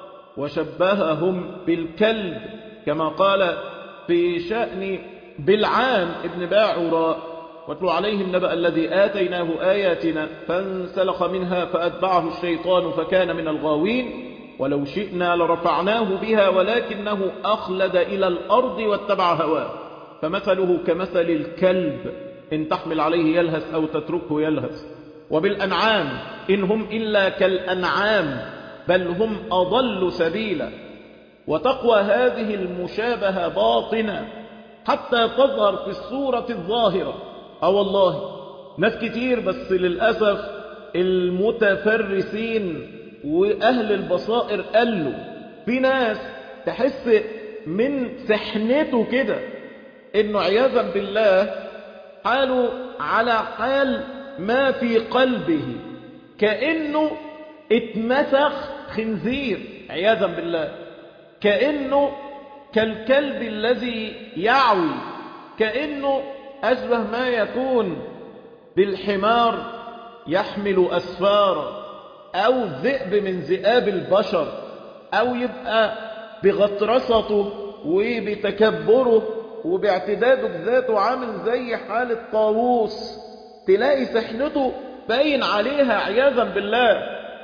وشبههم بالكلب كما قال في شأن بالعام ابن باعوراء واتلو عليهم نبأ الذي آتيناه آياتنا فانسلخ منها فأتبعه الشيطان فكان من الغاوين ولو شئنا لرفعناه بها ولكنه أخلد إلى الأرض واتبع هواه فمثله كمثل الكلب إن تحمل عليه يلهث أو تتركه يلهث وبالأنعام إن هم إلا كالأنعام بل هم أضل سبيلا وتقوى هذه المشابهة باطنة حتى تظهر في الصورة الظاهرة أو والله ناس كتير بس للأسف المتفرسين وأهل البصائر قالوا في ناس تحس من سحنته كده إنه عياذا بالله حاله على حال ما في قلبه كأنه اتمسخ خنزير عياذا بالله كأنه كالكلب الذي يعوي كأنه أشبه ما يكون بالحمار يحمل أسفارا أو ذئب من ذئاب البشر أو يبقى بغطرسته وبتكبره وباعتداده بذاته عامل زي حال الطاووس تلاقي سحنته باين عليها عياذا بالله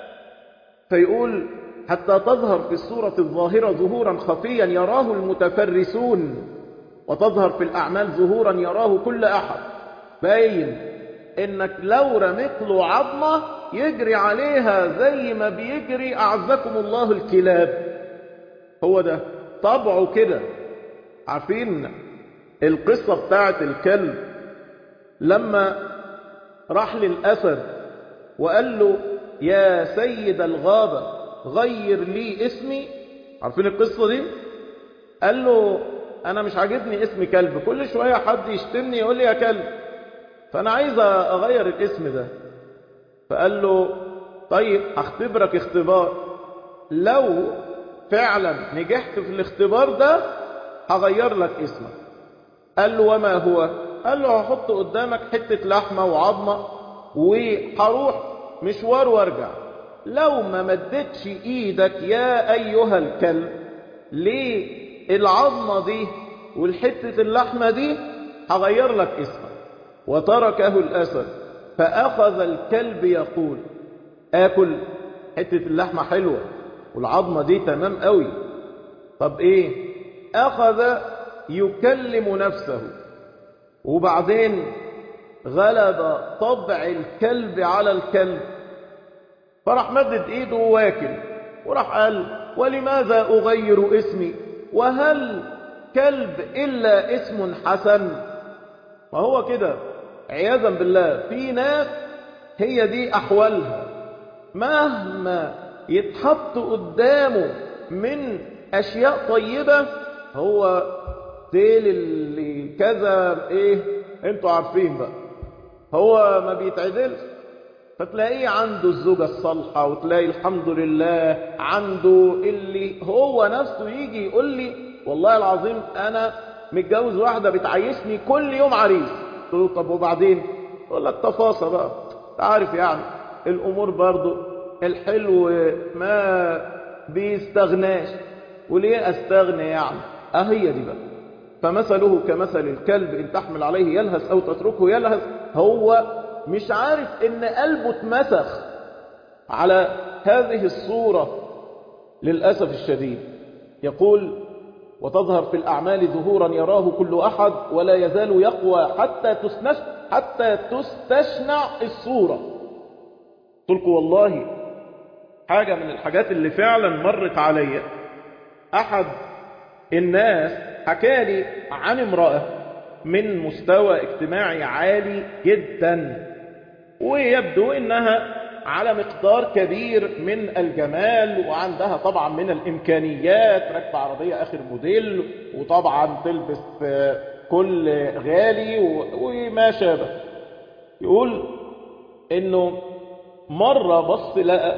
فيقول حتى تظهر في الصورة الظاهرة ظهورا خفيا يراه المتفرسون وتظهر في الأعمال ظهورا يراه كل أحد باين إنك لو رمت له عظمة يجري عليها زي ما بيجري أعزكم الله الكلاب هو ده طبعه كده عارفين القصة بتاعت الكلب لما راح للأسد وقال له يا سيد الغابة غير لي اسمي عارفين القصة دي قال له أنا مش عاجبني اسم كلب كل شوية حد يشتمني يقول لي يا كلب فأنا عايز أغير الاسم ده فقال له طيب هختبرك اختبار لو فعلا نجحت في الاختبار ده هغير لك اسمك قال له وما هو قال له هحط قدامك حتة لحمة وعظمة وهروح مشوار وارجع لو ما مدتش ايدك يا ايها الكلب للعظمة دي والحتة اللحمة دي هغير لك اسمك وتركه الاسد فاخذ الكلب يقول اكل حتة اللحمة حلوة والعظمة دي تمام قوي طب ايه اخذ يكلم نفسه وبعدين غلب طبع الكلب على الكلب فراح مدد ايده واكل وراح قال ولماذا اغير اسمي وهل كلب الا اسم حسن ما هو كده عياذا بالله في ناس هي دي احوالها مهما يتحط قدامه من اشياء طيبة هو ديل اللي كذا ايه انتوا عارفين بقى هو ما بيتعدلش فتلاقيه عنده الزوجة الصالحة وتلاقي الحمد لله عنده اللي هو نفسه يجي يقول لي والله العظيم انا متجوز واحدة بتعيشني كل يوم عريس قلت له طب وبعدين يقول لك تفاصة بقى تعرف يعني الامور برضو الحلو ما بيستغناش وليه استغنى يعني اهي دي بقى فمثله كمثل الكلب إن تحمل عليه يلهث أو تتركه يلهث هو مش عارف إن قلبه اتمسخ على هذه الصورة للأسف الشديد يقول وتظهر في الأعمال ظهورا يراه كل أحد ولا يزال يقوى حتى تستشنع, حتى تستشنع الصورة قلت والله حاجة من الحاجات اللي فعلا مرت علي أحد الناس حكالي عن امرأة من مستوى اجتماعي عالي جدا ويبدو انها على مقدار كبير من الجمال وعندها طبعا من الامكانيات راكبه عربية اخر موديل وطبعا تلبس كل غالي وما شابه يقول انه مرة بص لقى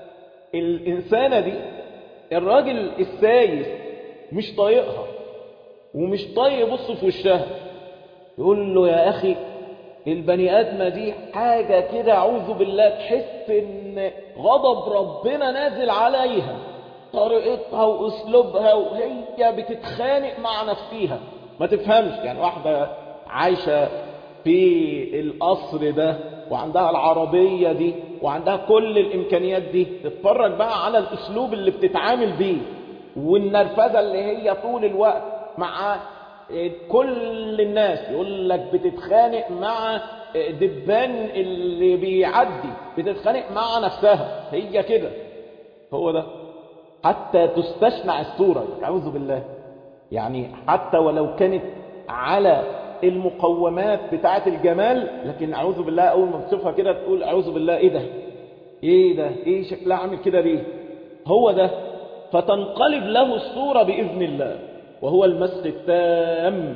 الانسانة دي الراجل السايس مش طايقها ومش طايق يبص في وشها يقول له يا اخي البني ادمه دي حاجه كده اعوذ بالله تحس ان غضب ربنا نازل عليها طريقتها واسلوبها وهي بتتخانق مع نفسها ما تفهمش يعني واحده عايشه في القصر ده وعندها العربيه دي وعندها كل الامكانيات دي تتفرج بقى على الاسلوب اللي بتتعامل بيه والنرفزه اللي هي طول الوقت مع كل الناس يقول لك بتتخانق مع دبان اللي بيعدي بتتخانق مع نفسها هي كده هو ده حتى تستشنع الصورة أعوذ بالله يعني حتى ولو كانت على المقومات بتاعة الجمال لكن أعوذ بالله أول ما بتشوفها كده تقول أعوذ بالله إيه ده إيه ده إيه شكلها عامل كده ليه هو ده فتنقلب له الصورة بإذن الله وهو المسح التام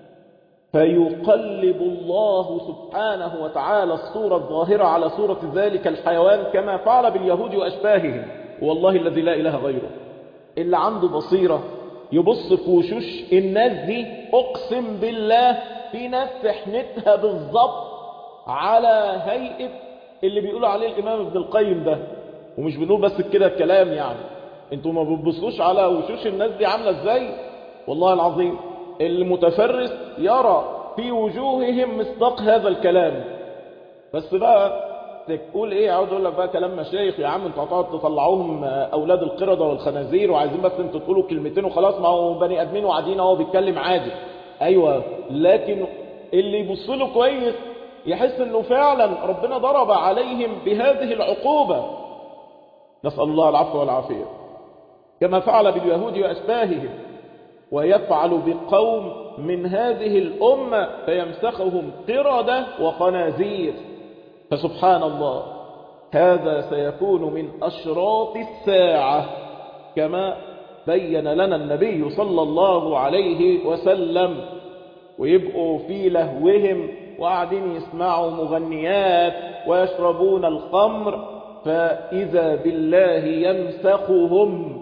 فيقلب الله سبحانه وتعالى الصورة الظاهرة على صورة ذلك الحيوان كما فعل باليهود وأشباههم والله الذي لا إله غيره اللي عنده بصيرة يبص في وشوش الناس دي أقسم بالله في ناس سحنتها بالظبط على هيئة اللي بيقولوا عليه الإمام ابن القيم ده ومش بنقول بس كده الكلام يعني انتوا ما بتبصوش على وشوش الناس دي عاملة ازاي والله العظيم المتفرس يرى في وجوههم مصداق هذا الكلام بس بقى تقول ايه عاوز اقول لك بقى كلام مشايخ يا عم انتوا هتقعدوا تطلعوهم اولاد القرده والخنازير وعايزين بس انتوا تقولوا كلمتين وخلاص ما هو بني ادمين وقاعدين اهو بيتكلم عادي ايوه لكن اللي يبص له كويس يحس انه فعلا ربنا ضرب عليهم بهذه العقوبه نسال الله العفو والعافيه كما فعل باليهود واشباههم ويفعل بقوم من هذه الأمة فيمسخهم قردة وخنازير فسبحان الله هذا سيكون من أشراط الساعة كما بين لنا النبي صلى الله عليه وسلم ويبقوا في لهوهم وقاعدين يسمعوا مغنيات ويشربون الخمر فإذا بالله يمسخهم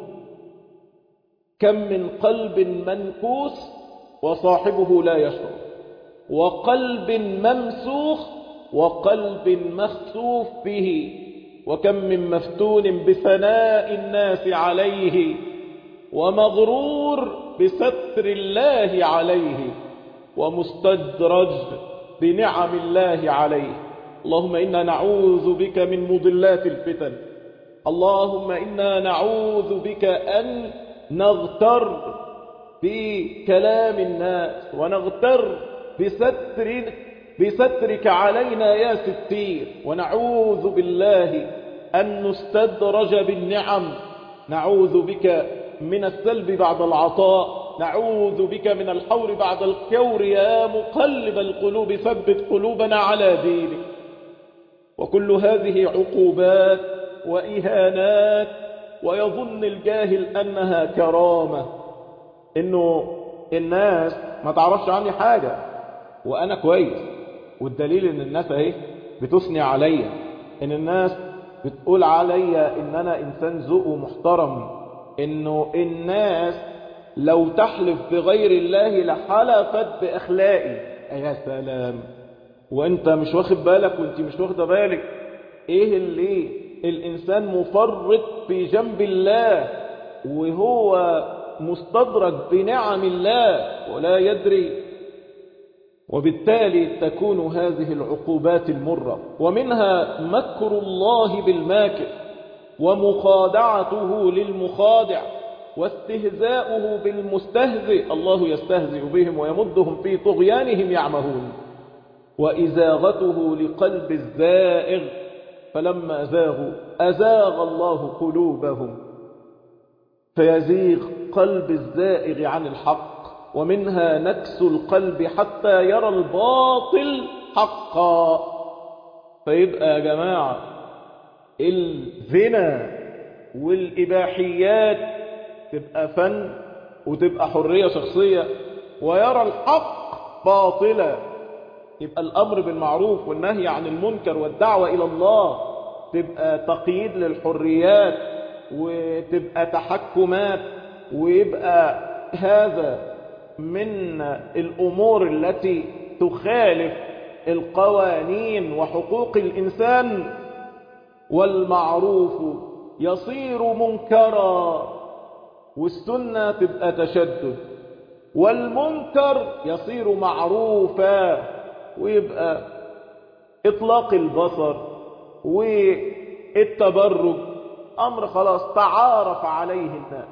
كم من قلب منكوس وصاحبه لا يشعر وقلب ممسوخ وقلب مخسوف به وكم من مفتون بثناء الناس عليه ومغرور بستر الله عليه ومستدرج بنعم الله عليه اللهم إنا نعوذ بك من مضلات الفتن اللهم إنا نعوذ بك أن نغتر بكلام الناس ونغتر بستر بسترك علينا يا ستير ونعوذ بالله أن نستدرج بالنعم نعوذ بك من السلب بعد العطاء نعوذ بك من الحور بعد الكور يا مقلب القلوب ثبت قلوبنا على دينك وكل هذه عقوبات وإهانات ويظن الجاهل أنها كرامة إنه الناس ما تعرفش عني حاجة وأنا كويس والدليل إن الناس اهي بتثني عليا إن الناس بتقول عليا إن أنا إنسان ذوق ومحترم إنه الناس لو تحلف بغير الله لحلفت بأخلاقي يا سلام وانت مش واخد بالك وانت مش واخده بالك ايه اللي الانسان مفرط في جنب الله وهو مستدرك بنعم الله ولا يدري وبالتالي تكون هذه العقوبات المرة ومنها مكر الله بالماكر ومخادعته للمخادع واستهزاؤه بالمستهزئ الله يستهزئ بهم ويمدهم في طغيانهم يعمهون وإزاغته لقلب الزائغ فلما زاغوا أزاغ الله قلوبهم فيزيغ قلب الزائغ عن الحق ومنها نكس القلب حتى يرى الباطل حقا فيبقى يا جماعة الزنا والإباحيات تبقى فن وتبقى حرية شخصية ويرى الحق باطلا يبقى الأمر بالمعروف والنهي عن المنكر والدعوة إلى الله تبقى تقييد للحريات وتبقى تحكمات ويبقى هذا من الأمور التي تخالف القوانين وحقوق الإنسان والمعروف يصير منكرا والسنة تبقى تشدد والمنكر يصير معروفا ويبقى إطلاق البصر والتبرج أمر خلاص تعارف عليه الناس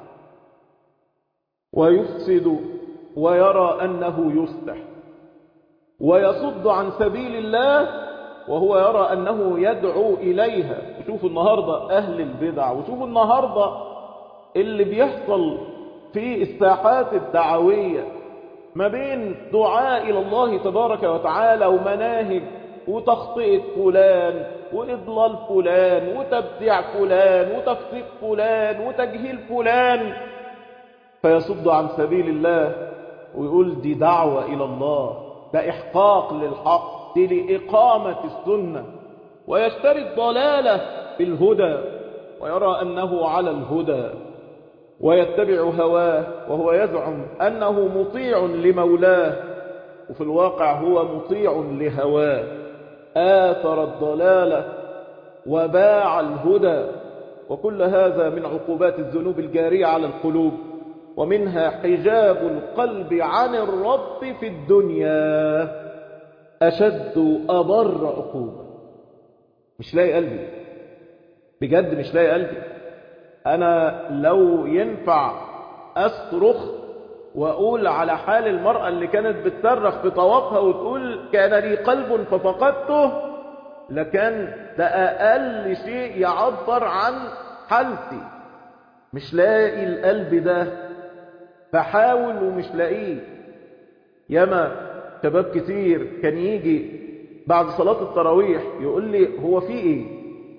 ويفسد ويرى أنه يصلح ويصد عن سبيل الله وهو يرى أنه يدعو إليها شوفوا النهاردة أهل البدع وشوفوا النهاردة اللي بيحصل في الساحات الدعوية ما بين دعاء إلى الله تبارك وتعالى ومناهج وتخطئة فلان وإضلال فلان وتبديع فلان وتفسيق فلان وتجهيل فلان فيصد عن سبيل الله ويقول دي دعوة إلى الله ده إحقاق للحق دي لإقامة السنة ويشتري الضلالة بالهدى ويرى أنه على الهدى ويتبع هواه وهو يزعم أنه مطيع لمولاه وفي الواقع هو مطيع لهواه آثر الضلالة وباع الهدى وكل هذا من عقوبات الذنوب الجارية على القلوب ومنها حجاب القلب عن الرب في الدنيا أشد أضر عقوبة مش لاقي قلبي بجد مش لاقي قلبي أنا لو ينفع أصرخ وأقول على حال المرأة اللي كانت بتصرخ في طوافها وتقول كان لي قلب ففقدته لكان ده أقل شيء يعبر عن حالتي مش لاقي القلب ده بحاول ومش لاقيه ياما شباب كتير كان يجي بعد صلاة التراويح يقول لي هو في ايه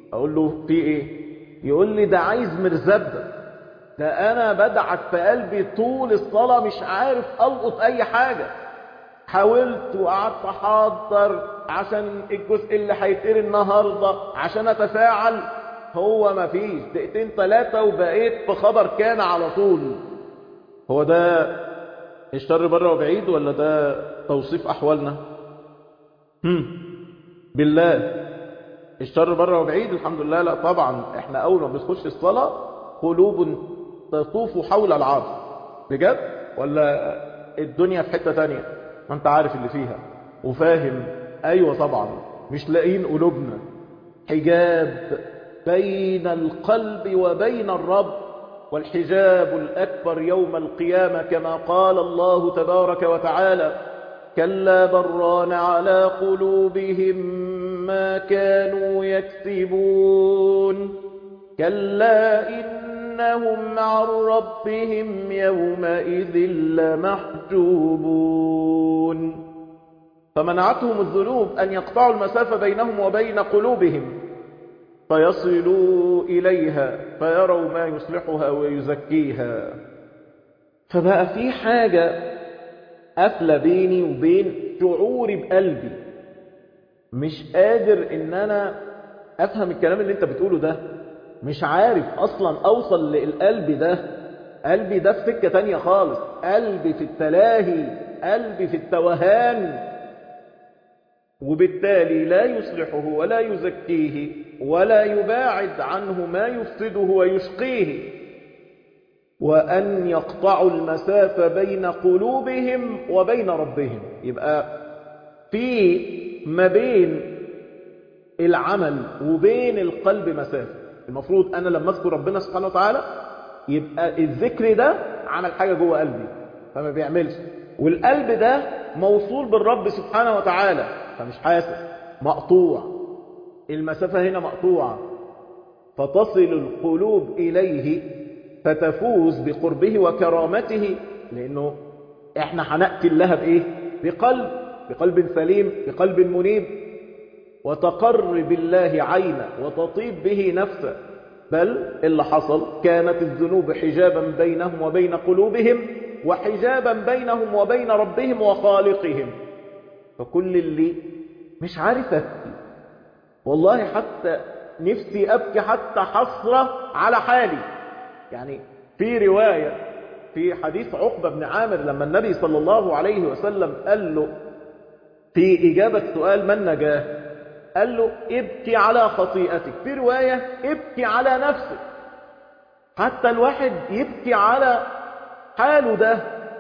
اقول له في ايه يقول لي ده عايز مرزبة ده انا بدعك في قلبي طول الصلاة مش عارف القط اي حاجة حاولت وقعدت احضر عشان الجزء اللي هيتقري النهاردة عشان اتفاعل هو ما فيش دقيقتين ثلاثة وبقيت في خبر كان على طول هو ده الشر بره وبعيد ولا ده توصيف احوالنا هم بالله الشر بره وبعيد الحمد لله لا طبعا احنا اول ما بنخش الصلاة قلوب تطوف حول العرش بجد ولا الدنيا في حتة تانية ما انت عارف اللي فيها وفاهم ايوه طبعا مش لاقيين قلوبنا حجاب بين القلب وبين الرب والحجاب الأكبر يوم القيامة كما قال الله تبارك وتعالى كلا بران على قلوبهم ما كانوا يكسبون كلا إنهم عن ربهم يومئذ لمحجوبون فمنعتهم الذنوب أن يقطعوا المسافة بينهم وبين قلوبهم فيصلوا إليها فيروا ما يصلحها ويزكيها فبقى في حاجة قافلة بيني وبين شعوري بقلبي مش قادر ان انا افهم الكلام اللي انت بتقوله ده مش عارف اصلا اوصل للقلب ده قلبي ده في سكة تانية خالص قلبي في التلاهي قلبي في التوهان وبالتالي لا يصلحه ولا يزكيه ولا يباعد عنه ما يفسده ويشقيه وأن يقطعوا المسافة بين قلوبهم وبين ربهم يبقى في ما بين العمل وبين القلب مسافة المفروض أنا لما أذكر ربنا سبحانه وتعالى يبقى الذكر ده عمل حاجة جوه قلبي فما بيعملش والقلب ده موصول بالرب سبحانه وتعالى فمش حاسس مقطوع المسافة هنا مقطوعة فتصل القلوب إليه فتفوز بقربه وكرامته لأنه احنا هنأتي لها بإيه بقلب بقلب سليم بقلب منيب وتقر بالله عينا وتطيب به نفسه بل اللي حصل كانت الذنوب حجابا بينهم وبين قلوبهم وحجابا بينهم وبين ربهم وخالقهم فكل اللي مش عارف أبكي والله حتى نفسي أبكي حتى حسرة على حالي يعني في رواية في حديث عقبة بن عامر لما النبي صلى الله عليه وسلم قال له في إجابة سؤال من نجاه قال له ابكي على خطيئتك في رواية ابكي على نفسك حتى الواحد يبكي على حاله ده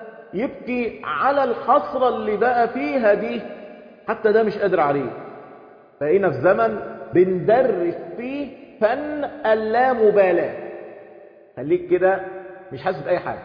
يبكي على الحسرة اللي بقى فيها دي حتى ده مش قادر عليه بقينا في زمن بندرس فيه فن اللامبالاة خليك كده مش حاسس بأي حاجة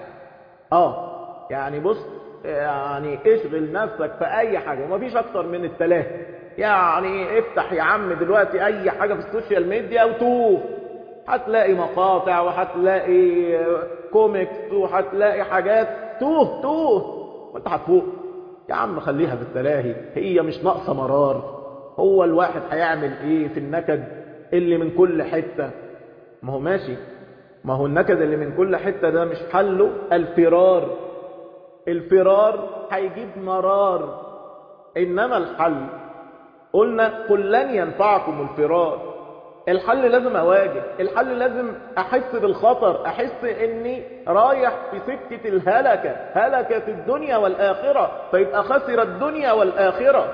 اه يعني بص يعني اشغل نفسك في اي حاجة ومفيش اكتر من التلاهي يعني افتح يا عم دلوقتي اي حاجة في السوشيال ميديا وتوف هتلاقي مقاطع وهتلاقي كوميكس وهتلاقي حاجات توه توه وانت هتفوق يا عم خليها في التلاهي هي مش ناقصه مرار هو الواحد هيعمل ايه في النكد اللي من كل حتة ما هو ماشي ما هو النكد اللي من كل حتة ده مش حله الفرار الفرار هيجيب مرار انما الحل قلنا قل لن ينفعكم الفرار الحل لازم اواجه الحل لازم احس بالخطر احس اني رايح في سكة الهلكة هلكة الدنيا والاخرة فيبقى خسر الدنيا والاخرة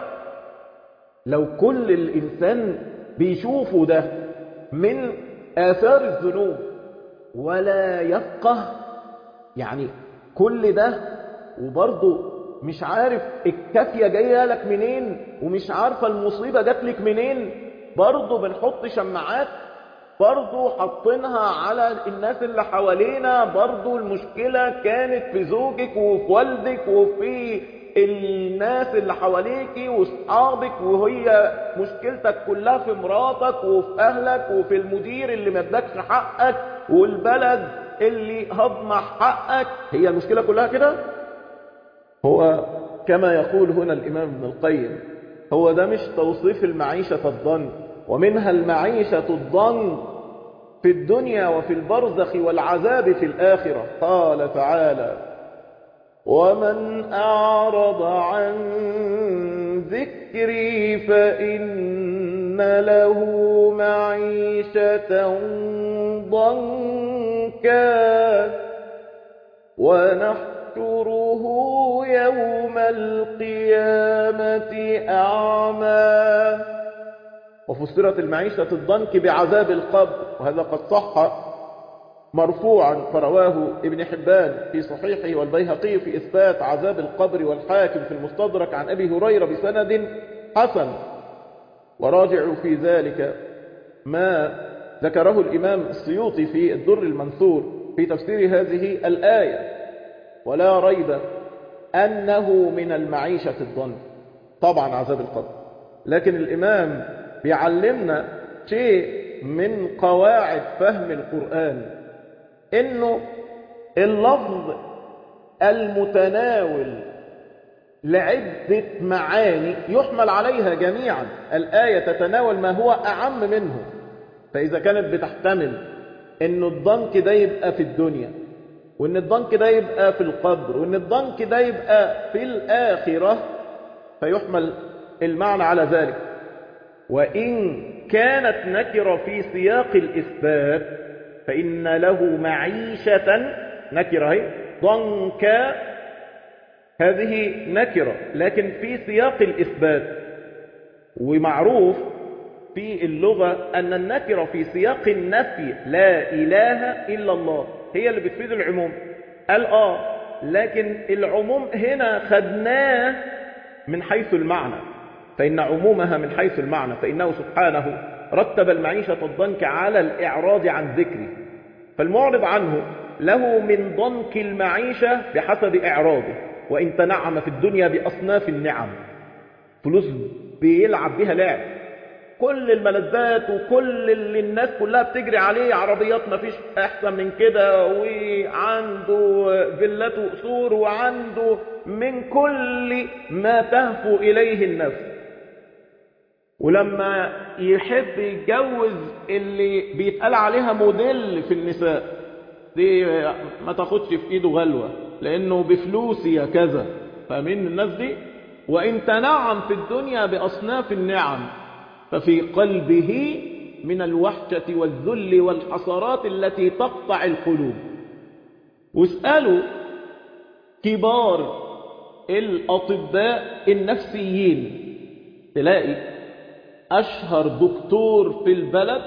لو كل الانسان بيشوفه ده من اثار الذنوب ولا يفقه يعني كل ده وبرضه مش عارف الكافية جاية لك منين ومش عارفة المصيبة جات لك منين برضه بنحط شماعات برضه حاطينها على الناس اللي حوالينا برضه المشكلة كانت في زوجك وفي والدك وفي الناس اللي حواليك واصحابك وهي مشكلتك كلها في مراتك وفي اهلك وفي المدير اللي ما ادكش حقك والبلد اللي هضمح حقك هي المشكلة كلها كده هو كما يقول هنا الإمام ابن القيم هو ده مش توصيف المعيشة الظن ومنها المعيشة الضنك في الدنيا وفي البرزخ والعذاب في الآخرة قال تعالى ومن أعرض عن ذكري فإن له معيشة ضنكا ونحشره يوم القيامة أعمى وفسرت المعيشة الضنك بعذاب القبر وهذا قد صح مرفوعا فرواه ابن حبان في صحيحه والبيهقي في إثبات عذاب القبر والحاكم في المستدرك عن أبي هريرة بسند حسن وراجعوا في ذلك ما ذكره الإمام السيوطي في الدر المنثور في تفسير هذه الآية ولا ريب أنه من المعيشة الضنك طبعا عذاب القبر لكن الإمام بيعلمنا شيء من قواعد فهم القرآن انه اللفظ المتناول لعدة معاني يحمل عليها جميعا الآية تتناول ما هو أعم منه فإذا كانت بتحتمل انه الضنك ده يبقى في الدنيا وان الضنك ده يبقى في القبر وان الضنك ده يبقى في الآخرة فيحمل المعنى على ذلك وإن كانت نكرة في سياق الإثبات فإن له معيشة نكرة هي ضنكا هذه نكرة لكن في سياق الإثبات ومعروف في اللغة أن النكرة في سياق النفي لا إله إلا الله هي اللي بتفيد العموم قال آه لكن العموم هنا خدناه من حيث المعنى فإن عمومها من حيث المعنى فإنه سبحانه رتب المعيشة الضنك على الإعراض عن ذكره فالمعرض عنه له من ضنك المعيشة بحسب إعراضه وإن تنعم في الدنيا بأصناف النعم فلوس بيلعب بها لعب كل الملذات وكل اللي الناس كلها بتجري عليه عربيات ما فيش احسن من كده وعنده فيلات وقصور وعنده من كل ما تهفو اليه النفس ولما يحب يتجوز اللي بيتقال عليها موديل في النساء دي ما تاخدش في ايده غلوة لانه بفلوسي يا كذا فاهمين الناس دي وان تنعم في الدنيا باصناف النعم ففي قلبه من الوحشة والذل والحسرات التي تقطع القلوب واسألوا كبار الأطباء النفسيين تلاقي أشهر دكتور في البلد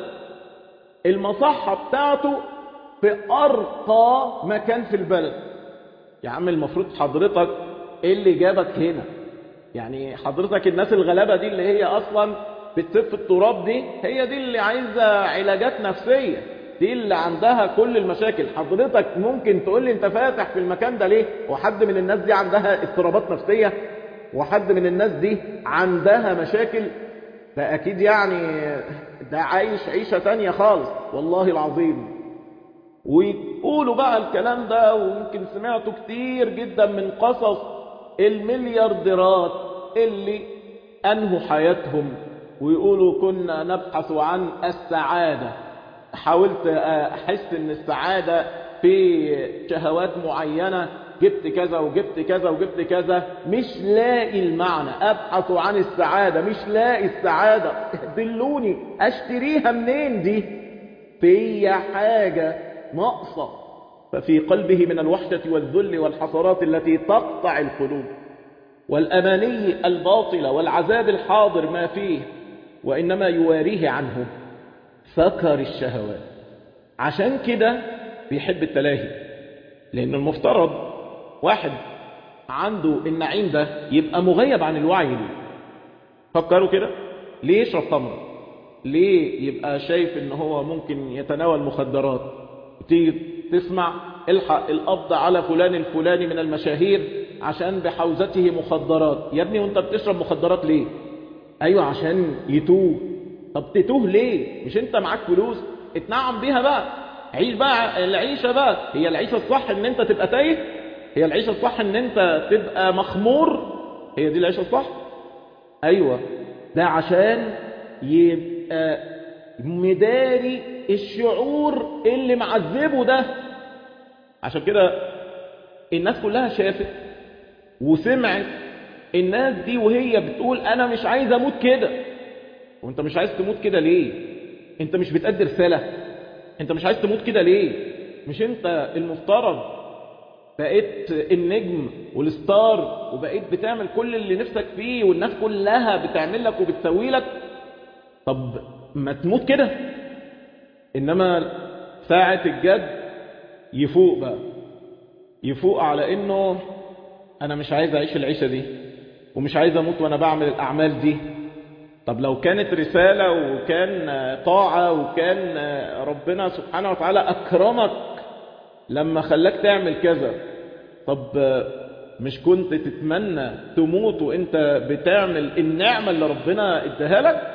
المصحة بتاعته في أرقى مكان في البلد يا عم المفروض حضرتك ايه اللي جابك هنا يعني حضرتك الناس الغلابة دي اللي هي أصلا بتسف التراب دي هي دي اللي عايزة علاجات نفسية دي اللي عندها كل المشاكل حضرتك ممكن تقول لي انت فاتح في المكان ده ليه وحد من الناس دي عندها اضطرابات نفسية وحد من الناس دي عندها مشاكل ده اكيد يعني ده عايش عيشة تانية خالص والله العظيم ويقولوا بقى الكلام ده ويمكن سمعته كتير جدا من قصص المليارديرات اللي انهوا حياتهم ويقولوا كنا نبحث عن السعادة حاولت أحس أن السعادة في شهوات معينة جبت كذا وجبت كذا وجبت كذا مش لاقي المعنى أبحث عن السعادة مش لاقي السعادة دلوني أشتريها منين دي في حاجة ناقصة ففي قلبه من الوحشة والذل والحسرات التي تقطع القلوب والأماني الباطلة والعذاب الحاضر ما فيه وإنما يواريه عنه سكر الشهوات عشان كده بيحب التلاهي لأن المفترض واحد عنده النعيم ده يبقى مغيب عن الوعي ليه فكروا كده ليه يشرب خمر ليه يبقى شايف ان هو ممكن يتناول مخدرات تيجي تسمع الحق القبض على فلان الفلاني من المشاهير عشان بحوزته مخدرات يا ابني وانت بتشرب مخدرات ليه ايوه عشان يتوه طب تتوه ليه مش انت معاك فلوس اتنعم بيها بقى عيش بقى العيشة بقى هي العيشة الصح ان انت تبقى تايه هي العيشة الصح ان انت تبقى مخمور هي دي العيشة الصح ايوه ده عشان يبقى مداري الشعور اللي معذبه ده عشان كده الناس كلها شافت وسمعت الناس دي وهي بتقول انا مش عايز اموت كده وانت مش عايز تموت كده ليه انت مش بتأدي رسالة انت مش عايز تموت كده ليه مش انت المفترض بقيت النجم والستار وبقيت بتعمل كل اللي نفسك فيه والناس كلها بتعمل لك وبتسوي لك طب ما تموت كده انما ساعة الجد يفوق بقى يفوق على انه انا مش عايز اعيش العيشة دي ومش عايز اموت وانا بعمل الاعمال دي طب لو كانت رسالة وكان طاعة وكان ربنا سبحانه وتعالى اكرمك لما خلاك تعمل كذا طب مش كنت تتمنى تموت وانت بتعمل النعمة اللي ربنا اداها لك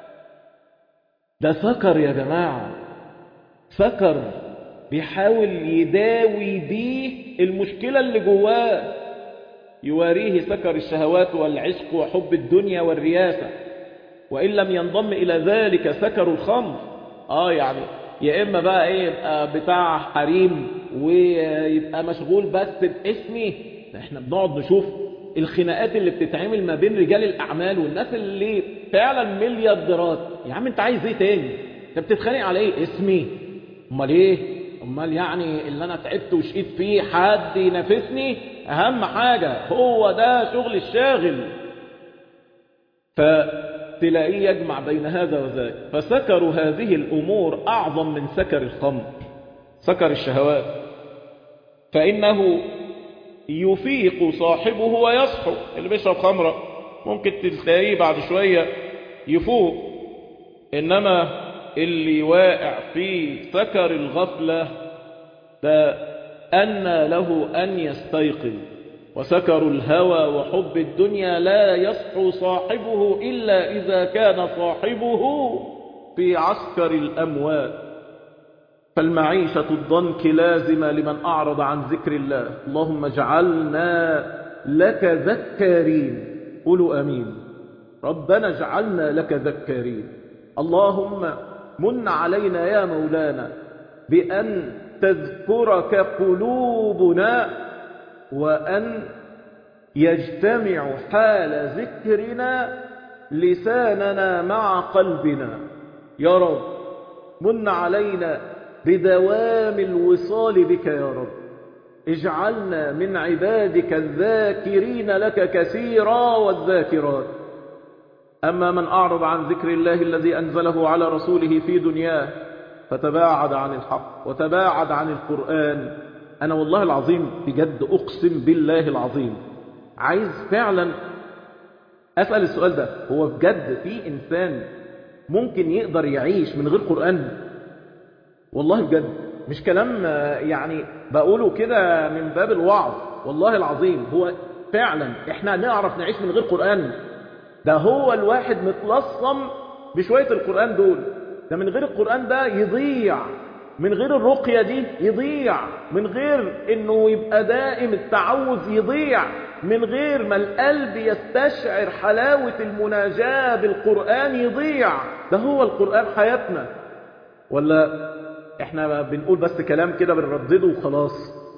ده سكر يا جماعة سكر بيحاول يداوي بيه المشكلة اللي جواه يواريه سكر الشهوات والعشق وحب الدنيا والرياسة وإن لم ينضم إلى ذلك سكر الخمر آه يعني يا إما بقى إيه يبقى بتاع حريم ويبقى مشغول بس باسمي احنا بنقعد نشوف الخناقات اللي بتتعمل ما بين رجال الأعمال والناس اللي فعلا مليارديرات يا عم انت عايز ايه تاني انت بتتخانق على ايه اسمي امال ايه امال يعني اللي انا تعبت وشقيت فيه حد ينافسني اهم حاجة هو ده شغل الشاغل فتلاقيه يجمع بين هذا وذاك فسكر هذه الامور اعظم من سكر الخمر سكر الشهوات فانه يفيق صاحبه ويصحو اللي بيشرب خمرة ممكن تلاقيه بعد شوية يفوق إنما اللي واقع في سكر الغفلة ده أن له أن يستيقظ وسكر الهوى وحب الدنيا لا يصحو صاحبه إلا إذا كان صاحبه في عسكر الأموات فالمعيشة الضنك لازمة لمن أعرض عن ذكر الله اللهم اجعلنا لك ذكارين قولوا أمين ربنا اجعلنا لك ذكارين اللهم من علينا يا مولانا بأن تذكرك قلوبنا وأن يجتمع حال ذكرنا لساننا مع قلبنا يا رب من علينا بدوام الوصال بك يا رب اجعلنا من عبادك الذاكرين لك كثيرا والذاكرات أما من أعرض عن ذكر الله الذي أنزله على رسوله في دنياه فتباعد عن الحق وتباعد عن القرآن أنا والله العظيم بجد أقسم بالله العظيم عايز فعلا أسأل السؤال ده هو بجد في إنسان ممكن يقدر يعيش من غير قرآن والله بجد مش كلام يعني بقوله كده من باب الوعظ والله العظيم هو فعلا احنا نعرف نعيش من غير قرآن ده هو الواحد متلصم بشوية القرآن دول ده من غير القرآن ده يضيع من غير الرقية دي يضيع من غير انه يبقى دائم التعوذ يضيع من غير ما القلب يستشعر حلاوة المناجاة بالقرآن يضيع ده هو القرآن حياتنا ولا احنا بنقول بس كلام كده بنردده وخلاص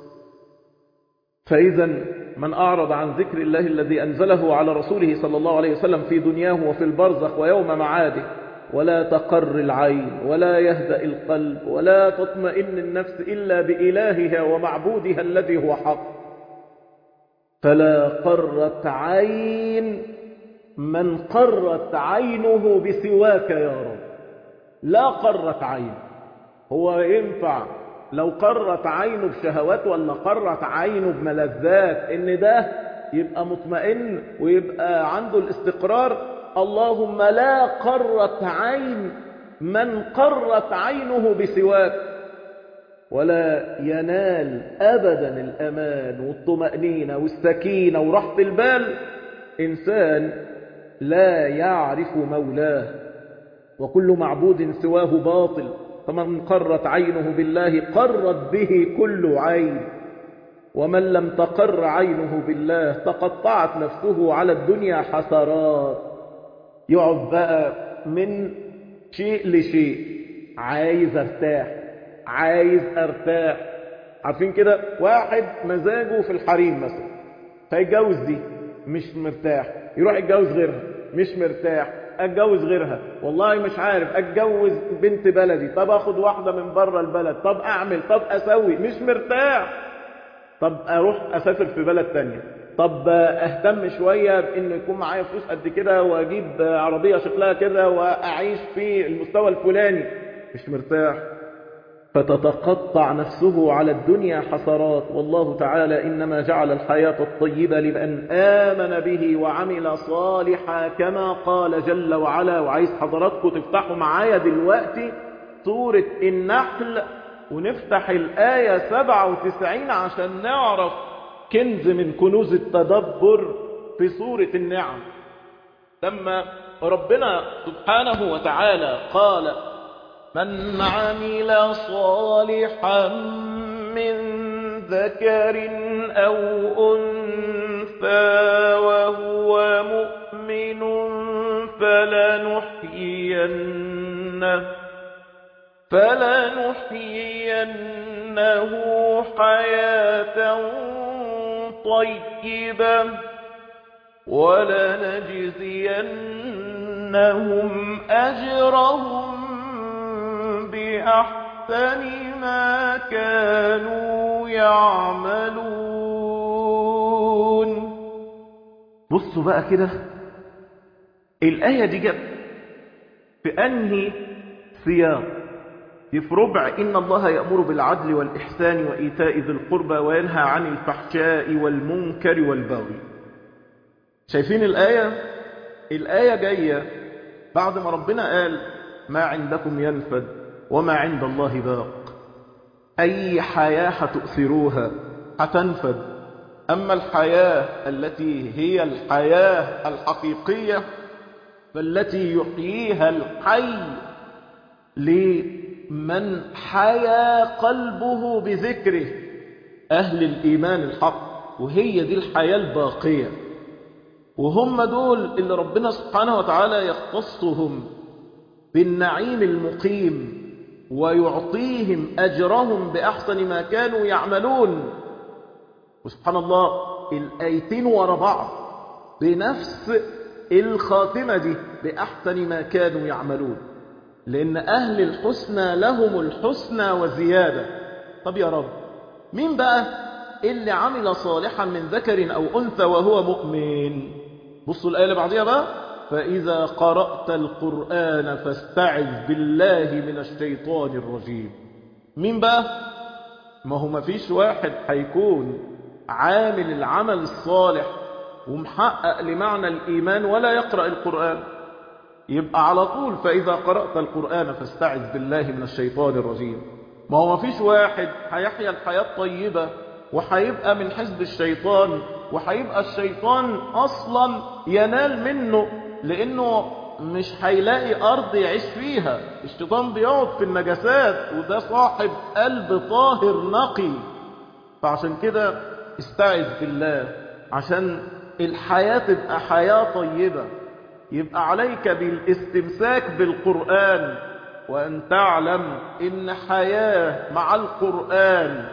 فإذا من أعرض عن ذكر الله الذي أنزله على رسوله صلى الله عليه وسلم في دنياه وفي البرزخ ويوم معاده ولا تقر العين ولا يهدأ القلب ولا تطمئن النفس إلا بإلهها ومعبودها الذي هو حق فلا قرت عين من قرت عينه بسواك يا رب لا قرت عين هو ينفع لو قرت عينه بشهوات ولا قرت عينه بملذات ان ده يبقى مطمئن ويبقى عنده الاستقرار اللهم لا قرت عين من قرت عينه بسواك ولا ينال ابدا الامان والطمأنينة والسكينة وراحة البال انسان لا يعرف مولاه وكل معبود سواه باطل فمن قرت عينه بالله قرت به كل عين ومن لم تقر عينه بالله تقطعت نفسه على الدنيا حسرات يقعد بقى من شيء لشيء عايز ارتاح عايز ارتاح عارفين كده واحد مزاجه في الحريم مثلا فيتجوز دي مش مرتاح يروح يتجوز غيرها مش مرتاح اتجوز غيرها والله مش عارف اتجوز بنت بلدي طب اخد واحده من بره البلد طب اعمل طب اسوي مش مرتاح طب اروح اسافر في بلد تانية طب اهتم شوية بان يكون معايا فلوس قد كده واجيب عربية شكلها كده واعيش في المستوى الفلاني مش مرتاح فتتقطع نفسه على الدنيا حسرات والله تعالى إنما جعل الحياة الطيبة لمن آمن به وعمل صالحا كما قال جل وعلا وعايز حضراتكم تفتحوا معايا دلوقتي سورة النحل ونفتح الآية 97 عشان نعرف كنز من كنوز التدبر في سورة النعم لما ربنا سبحانه وتعالى قال من عمل صالحا من ذكر أو أنثى وهو مؤمن فلنحيينه فلنحيينه حياة طيبة ولنجزينهم أجرهم بأحسن ما كانوا يعملون بصوا بقى كده الآية دي جت في أنهي سياق في ربع إن الله يأمر بالعدل والإحسان وإيتاء ذي القربى وينهى عن الفحشاء والمنكر والبغي شايفين الآية الآية جاية بعد ما ربنا قال ما عندكم ينفد وما عند الله باق أي حياة هتؤثروها هتنفد أما الحياة التي هي الحياة الحقيقية فالتي يحييها الحي لمن حيا قلبه بذكره أهل الإيمان الحق وهي دي الحياة الباقية وهم دول اللي ربنا سبحانه وتعالى يختصهم بالنعيم المقيم ويعطيهم أجرهم بأحسن ما كانوا يعملون وسبحان الله الآيتين ورا بعض بنفس الخاتمة دي بأحسن ما كانوا يعملون لأن أهل الحسنى لهم الحسنى وزيادة طب يا رب مين بقى اللي عمل صالحا من ذكر أو أنثى وهو مؤمن بصوا الآية اللي بعديها بقى فإذا قرأت القرآن فاستعذ بالله من الشيطان الرجيم مين بقى ما هو ما فيش واحد هيكون عامل العمل الصالح ومحقق لمعنى الإيمان ولا يقرأ القرآن يبقى على طول فإذا قرأت القرآن فاستعذ بالله من الشيطان الرجيم ما هو ما فيش واحد هيحيا الحياة الطيبة وهيبقى من حزب الشيطان وهيبقى الشيطان أصلا ينال منه لأنه مش هيلاقي أرض يعيش فيها الشيطان بيقعد في النجاسات وده صاحب قلب طاهر نقي فعشان كده استعذ بالله عشان الحياة تبقى حياة طيبة يبقى عليك بالاستمساك بالقرآن وأن تعلم إن حياة مع القرآن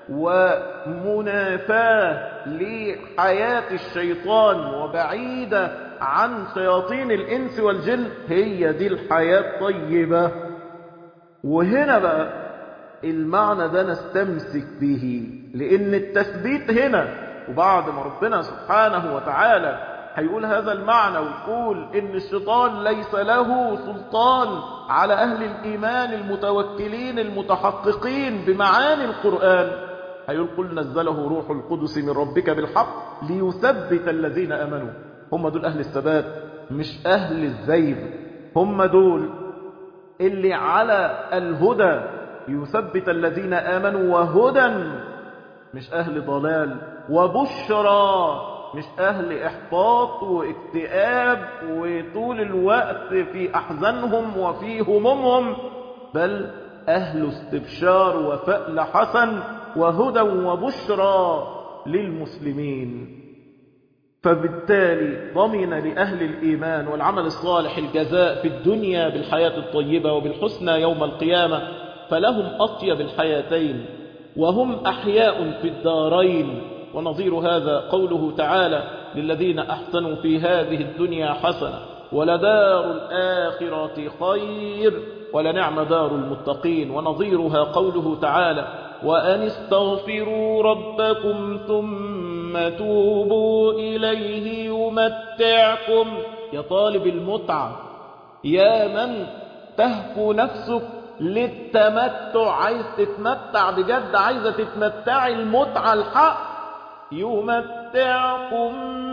ومنافاة لحياة الشيطان وبعيدة عن شياطين الإنس والجن هي دي الحياة الطيبة وهنا بقى المعنى ده نستمسك به لأن التثبيت هنا وبعد ما ربنا سبحانه وتعالى هيقول هذا المعنى ويقول إن الشيطان ليس له سلطان على أهل الإيمان المتوكلين المتحققين بمعاني القرآن هيقول قل نزله روح القدس من ربك بالحق ليثبت الذين أمنوا هم دول أهل الثبات مش أهل الزيغ هم دول اللي على الهدى يثبت الذين آمنوا وهدى مش أهل ضلال وبشرى مش أهل إحباط واكتئاب وطول الوقت في أحزانهم وفي همومهم بل أهل استبشار وفأل حسن وهدى وبشرى للمسلمين فبالتالي ضمن لأهل الإيمان والعمل الصالح الجزاء في الدنيا بالحياة الطيبة وبالحسنى يوم القيامة فلهم أطيب الحياتين وهم أحياء في الدارين ونظير هذا قوله تعالى للذين أحسنوا في هذه الدنيا حسنة ولدار الآخرة خير ولنعم دار المتقين ونظيرها قوله تعالى وأن استغفروا ربكم ثم توبوا إليه يمتعكم يا طالب المتعة يا من تهفو نفسك للتمتع عايز تتمتع بجد عايزة تتمتعي المتعة الحق يمتعكم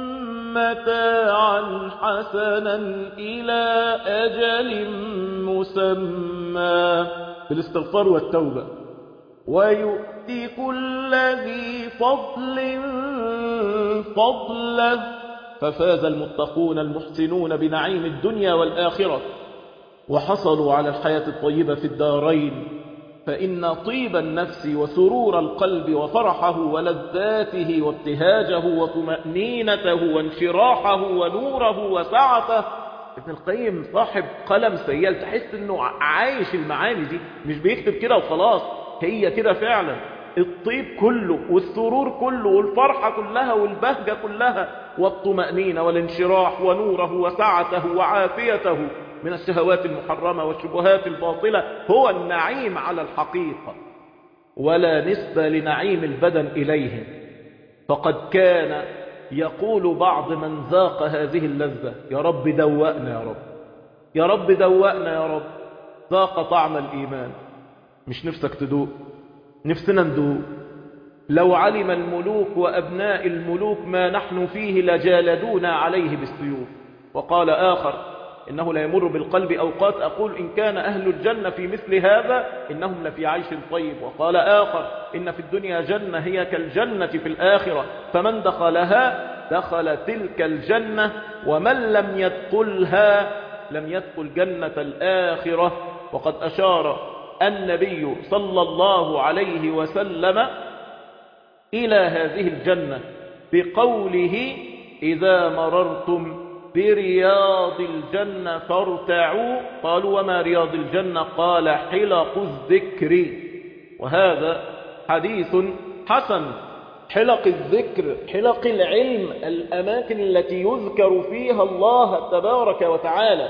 متاعا حسنا إلى أجل مسمى بالاستغفار والتوبة ويؤتي كل ذي فضل فضله ففاز المتقون المحسنون بنعيم الدنيا والآخرة وحصلوا على الحياة الطيبة في الدارين فإن طيب النفس وسرور القلب وفرحه ولذاته وابتهاجه وطمأنينته وانشراحه ونوره وسعته ابن القيم صاحب قلم سيال تحس انه عايش المعاني دي مش بيكتب كده وخلاص هي كده فعلا الطيب كله والسرور كله والفرحة كلها والبهجة كلها والطمأنينة والانشراح ونوره وسعته وعافيته من الشهوات المحرمة والشبهات الباطلة هو النعيم على الحقيقة ولا نسبة لنعيم البدن إليه فقد كان يقول بعض من ذاق هذه اللذة يا رب دوأنا يا رب يا رب دوأنا يا رب ذاق طعم الإيمان مش نفسك تدوق نفسنا ندوق لو علم الملوك وأبناء الملوك ما نحن فيه لجالدونا عليه بالسيوف وقال آخر إنه لا يمر بالقلب أوقات أقول إن كان أهل الجنة في مثل هذا إنهم لفي عيش طيب وقال آخر إن في الدنيا جنة هي كالجنة في الآخرة فمن دخلها دخل تلك الجنة ومن لم يدخلها لم يدخل جنة الآخرة وقد أشار النبي صلى الله عليه وسلم إلى هذه الجنة بقوله إذا مررتم برياض الجنة فارتعوا قالوا وما رياض الجنة قال حلق الذكر وهذا حديث حسن حلق الذكر حلق العلم الأماكن التي يذكر فيها الله تبارك وتعالى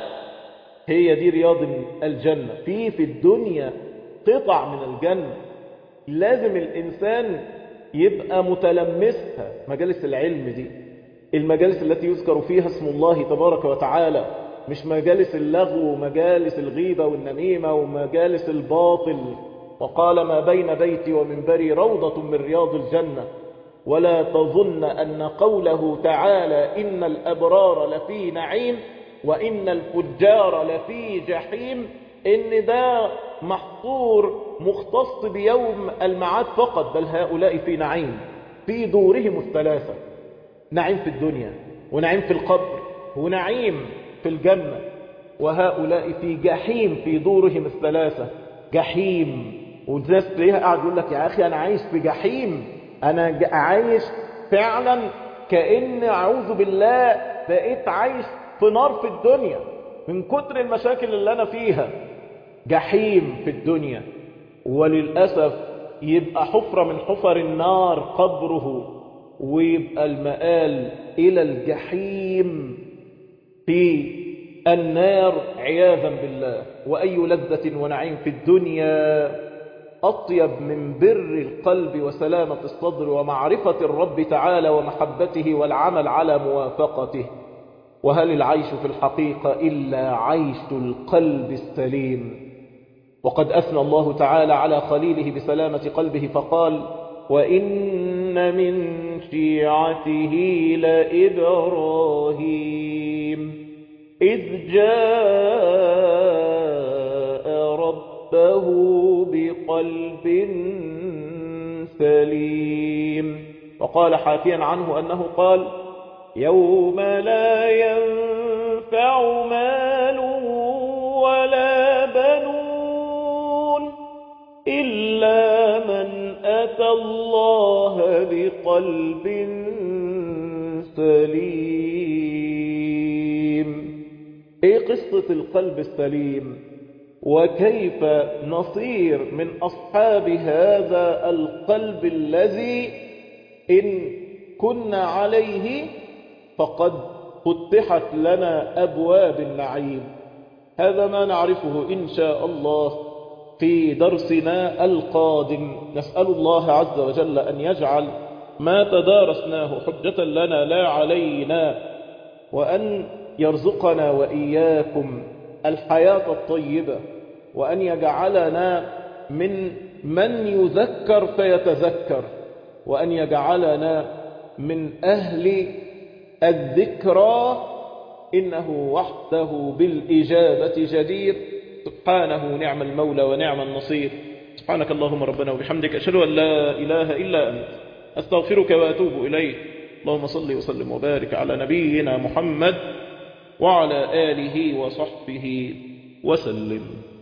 هي دي رياض الجنة في في الدنيا قطع من الجنة لازم الإنسان يبقى متلمسها مجالس العلم دي المجالس التي يذكر فيها اسم الله تبارك وتعالى مش مجالس اللغو ومجالس الغيبة والنميمة ومجالس الباطل وقال ما بين بيتي ومنبري روضة من رياض الجنة ولا تظن أن قوله تعالى إن الأبرار لفي نعيم وإن الفجار لفي جحيم إن ده محصور مختص بيوم المعاد فقط بل هؤلاء في نعيم في دورهم الثلاثة نعيم في الدنيا ونعيم في القبر ونعيم في الجنة وهؤلاء في جحيم في دورهم الثلاثة جحيم والناس تلاقيها قاعد يقول لك يا أخي أنا عايش في جحيم أنا عايش فعلا كأن أعوذ بالله بقيت عايش في نار في الدنيا من كتر المشاكل اللي أنا فيها جحيم في الدنيا وللأسف يبقى حفرة من حفر النار قبره ويبقى المآل إلى الجحيم في النار عياذا بالله وأي لذة ونعيم في الدنيا أطيب من بر القلب وسلامة الصدر ومعرفة الرب تعالى ومحبته والعمل على موافقته وهل العيش في الحقيقة إلا عيش القلب السليم وقد أثنى الله تعالى على خليله بسلامة قلبه فقال وإن من شيعته لإبراهيم إذ جاء ربه بقلب سليم وقال حاكيا عنه أنه قال يوم لا ينفع مال ولا بنون إلا من أتى الله بقلب سليم ايه قصة القلب السليم وكيف نصير من أصحاب هذا القلب الذي إن كنا عليه فقد فتحت لنا أبواب النعيم هذا ما نعرفه إن شاء الله في درسنا القادم نسأل الله عز وجل أن يجعل ما تدارسناه حجة لنا لا علينا وأن يرزقنا وإياكم الحياة الطيبة وأن يجعلنا من من يذكر فيتذكر وأن يجعلنا من أهل الذكرى إنه وحده بالإجابة جدير سبحانه نعم المولى ونعم النصير سبحانك اللهم ربنا وبحمدك أشهد أن لا إله إلا أنت أستغفرك وأتوب إليك اللهم صل وسلم وبارك على نبينا محمد وعلى آله وصحبه وسلم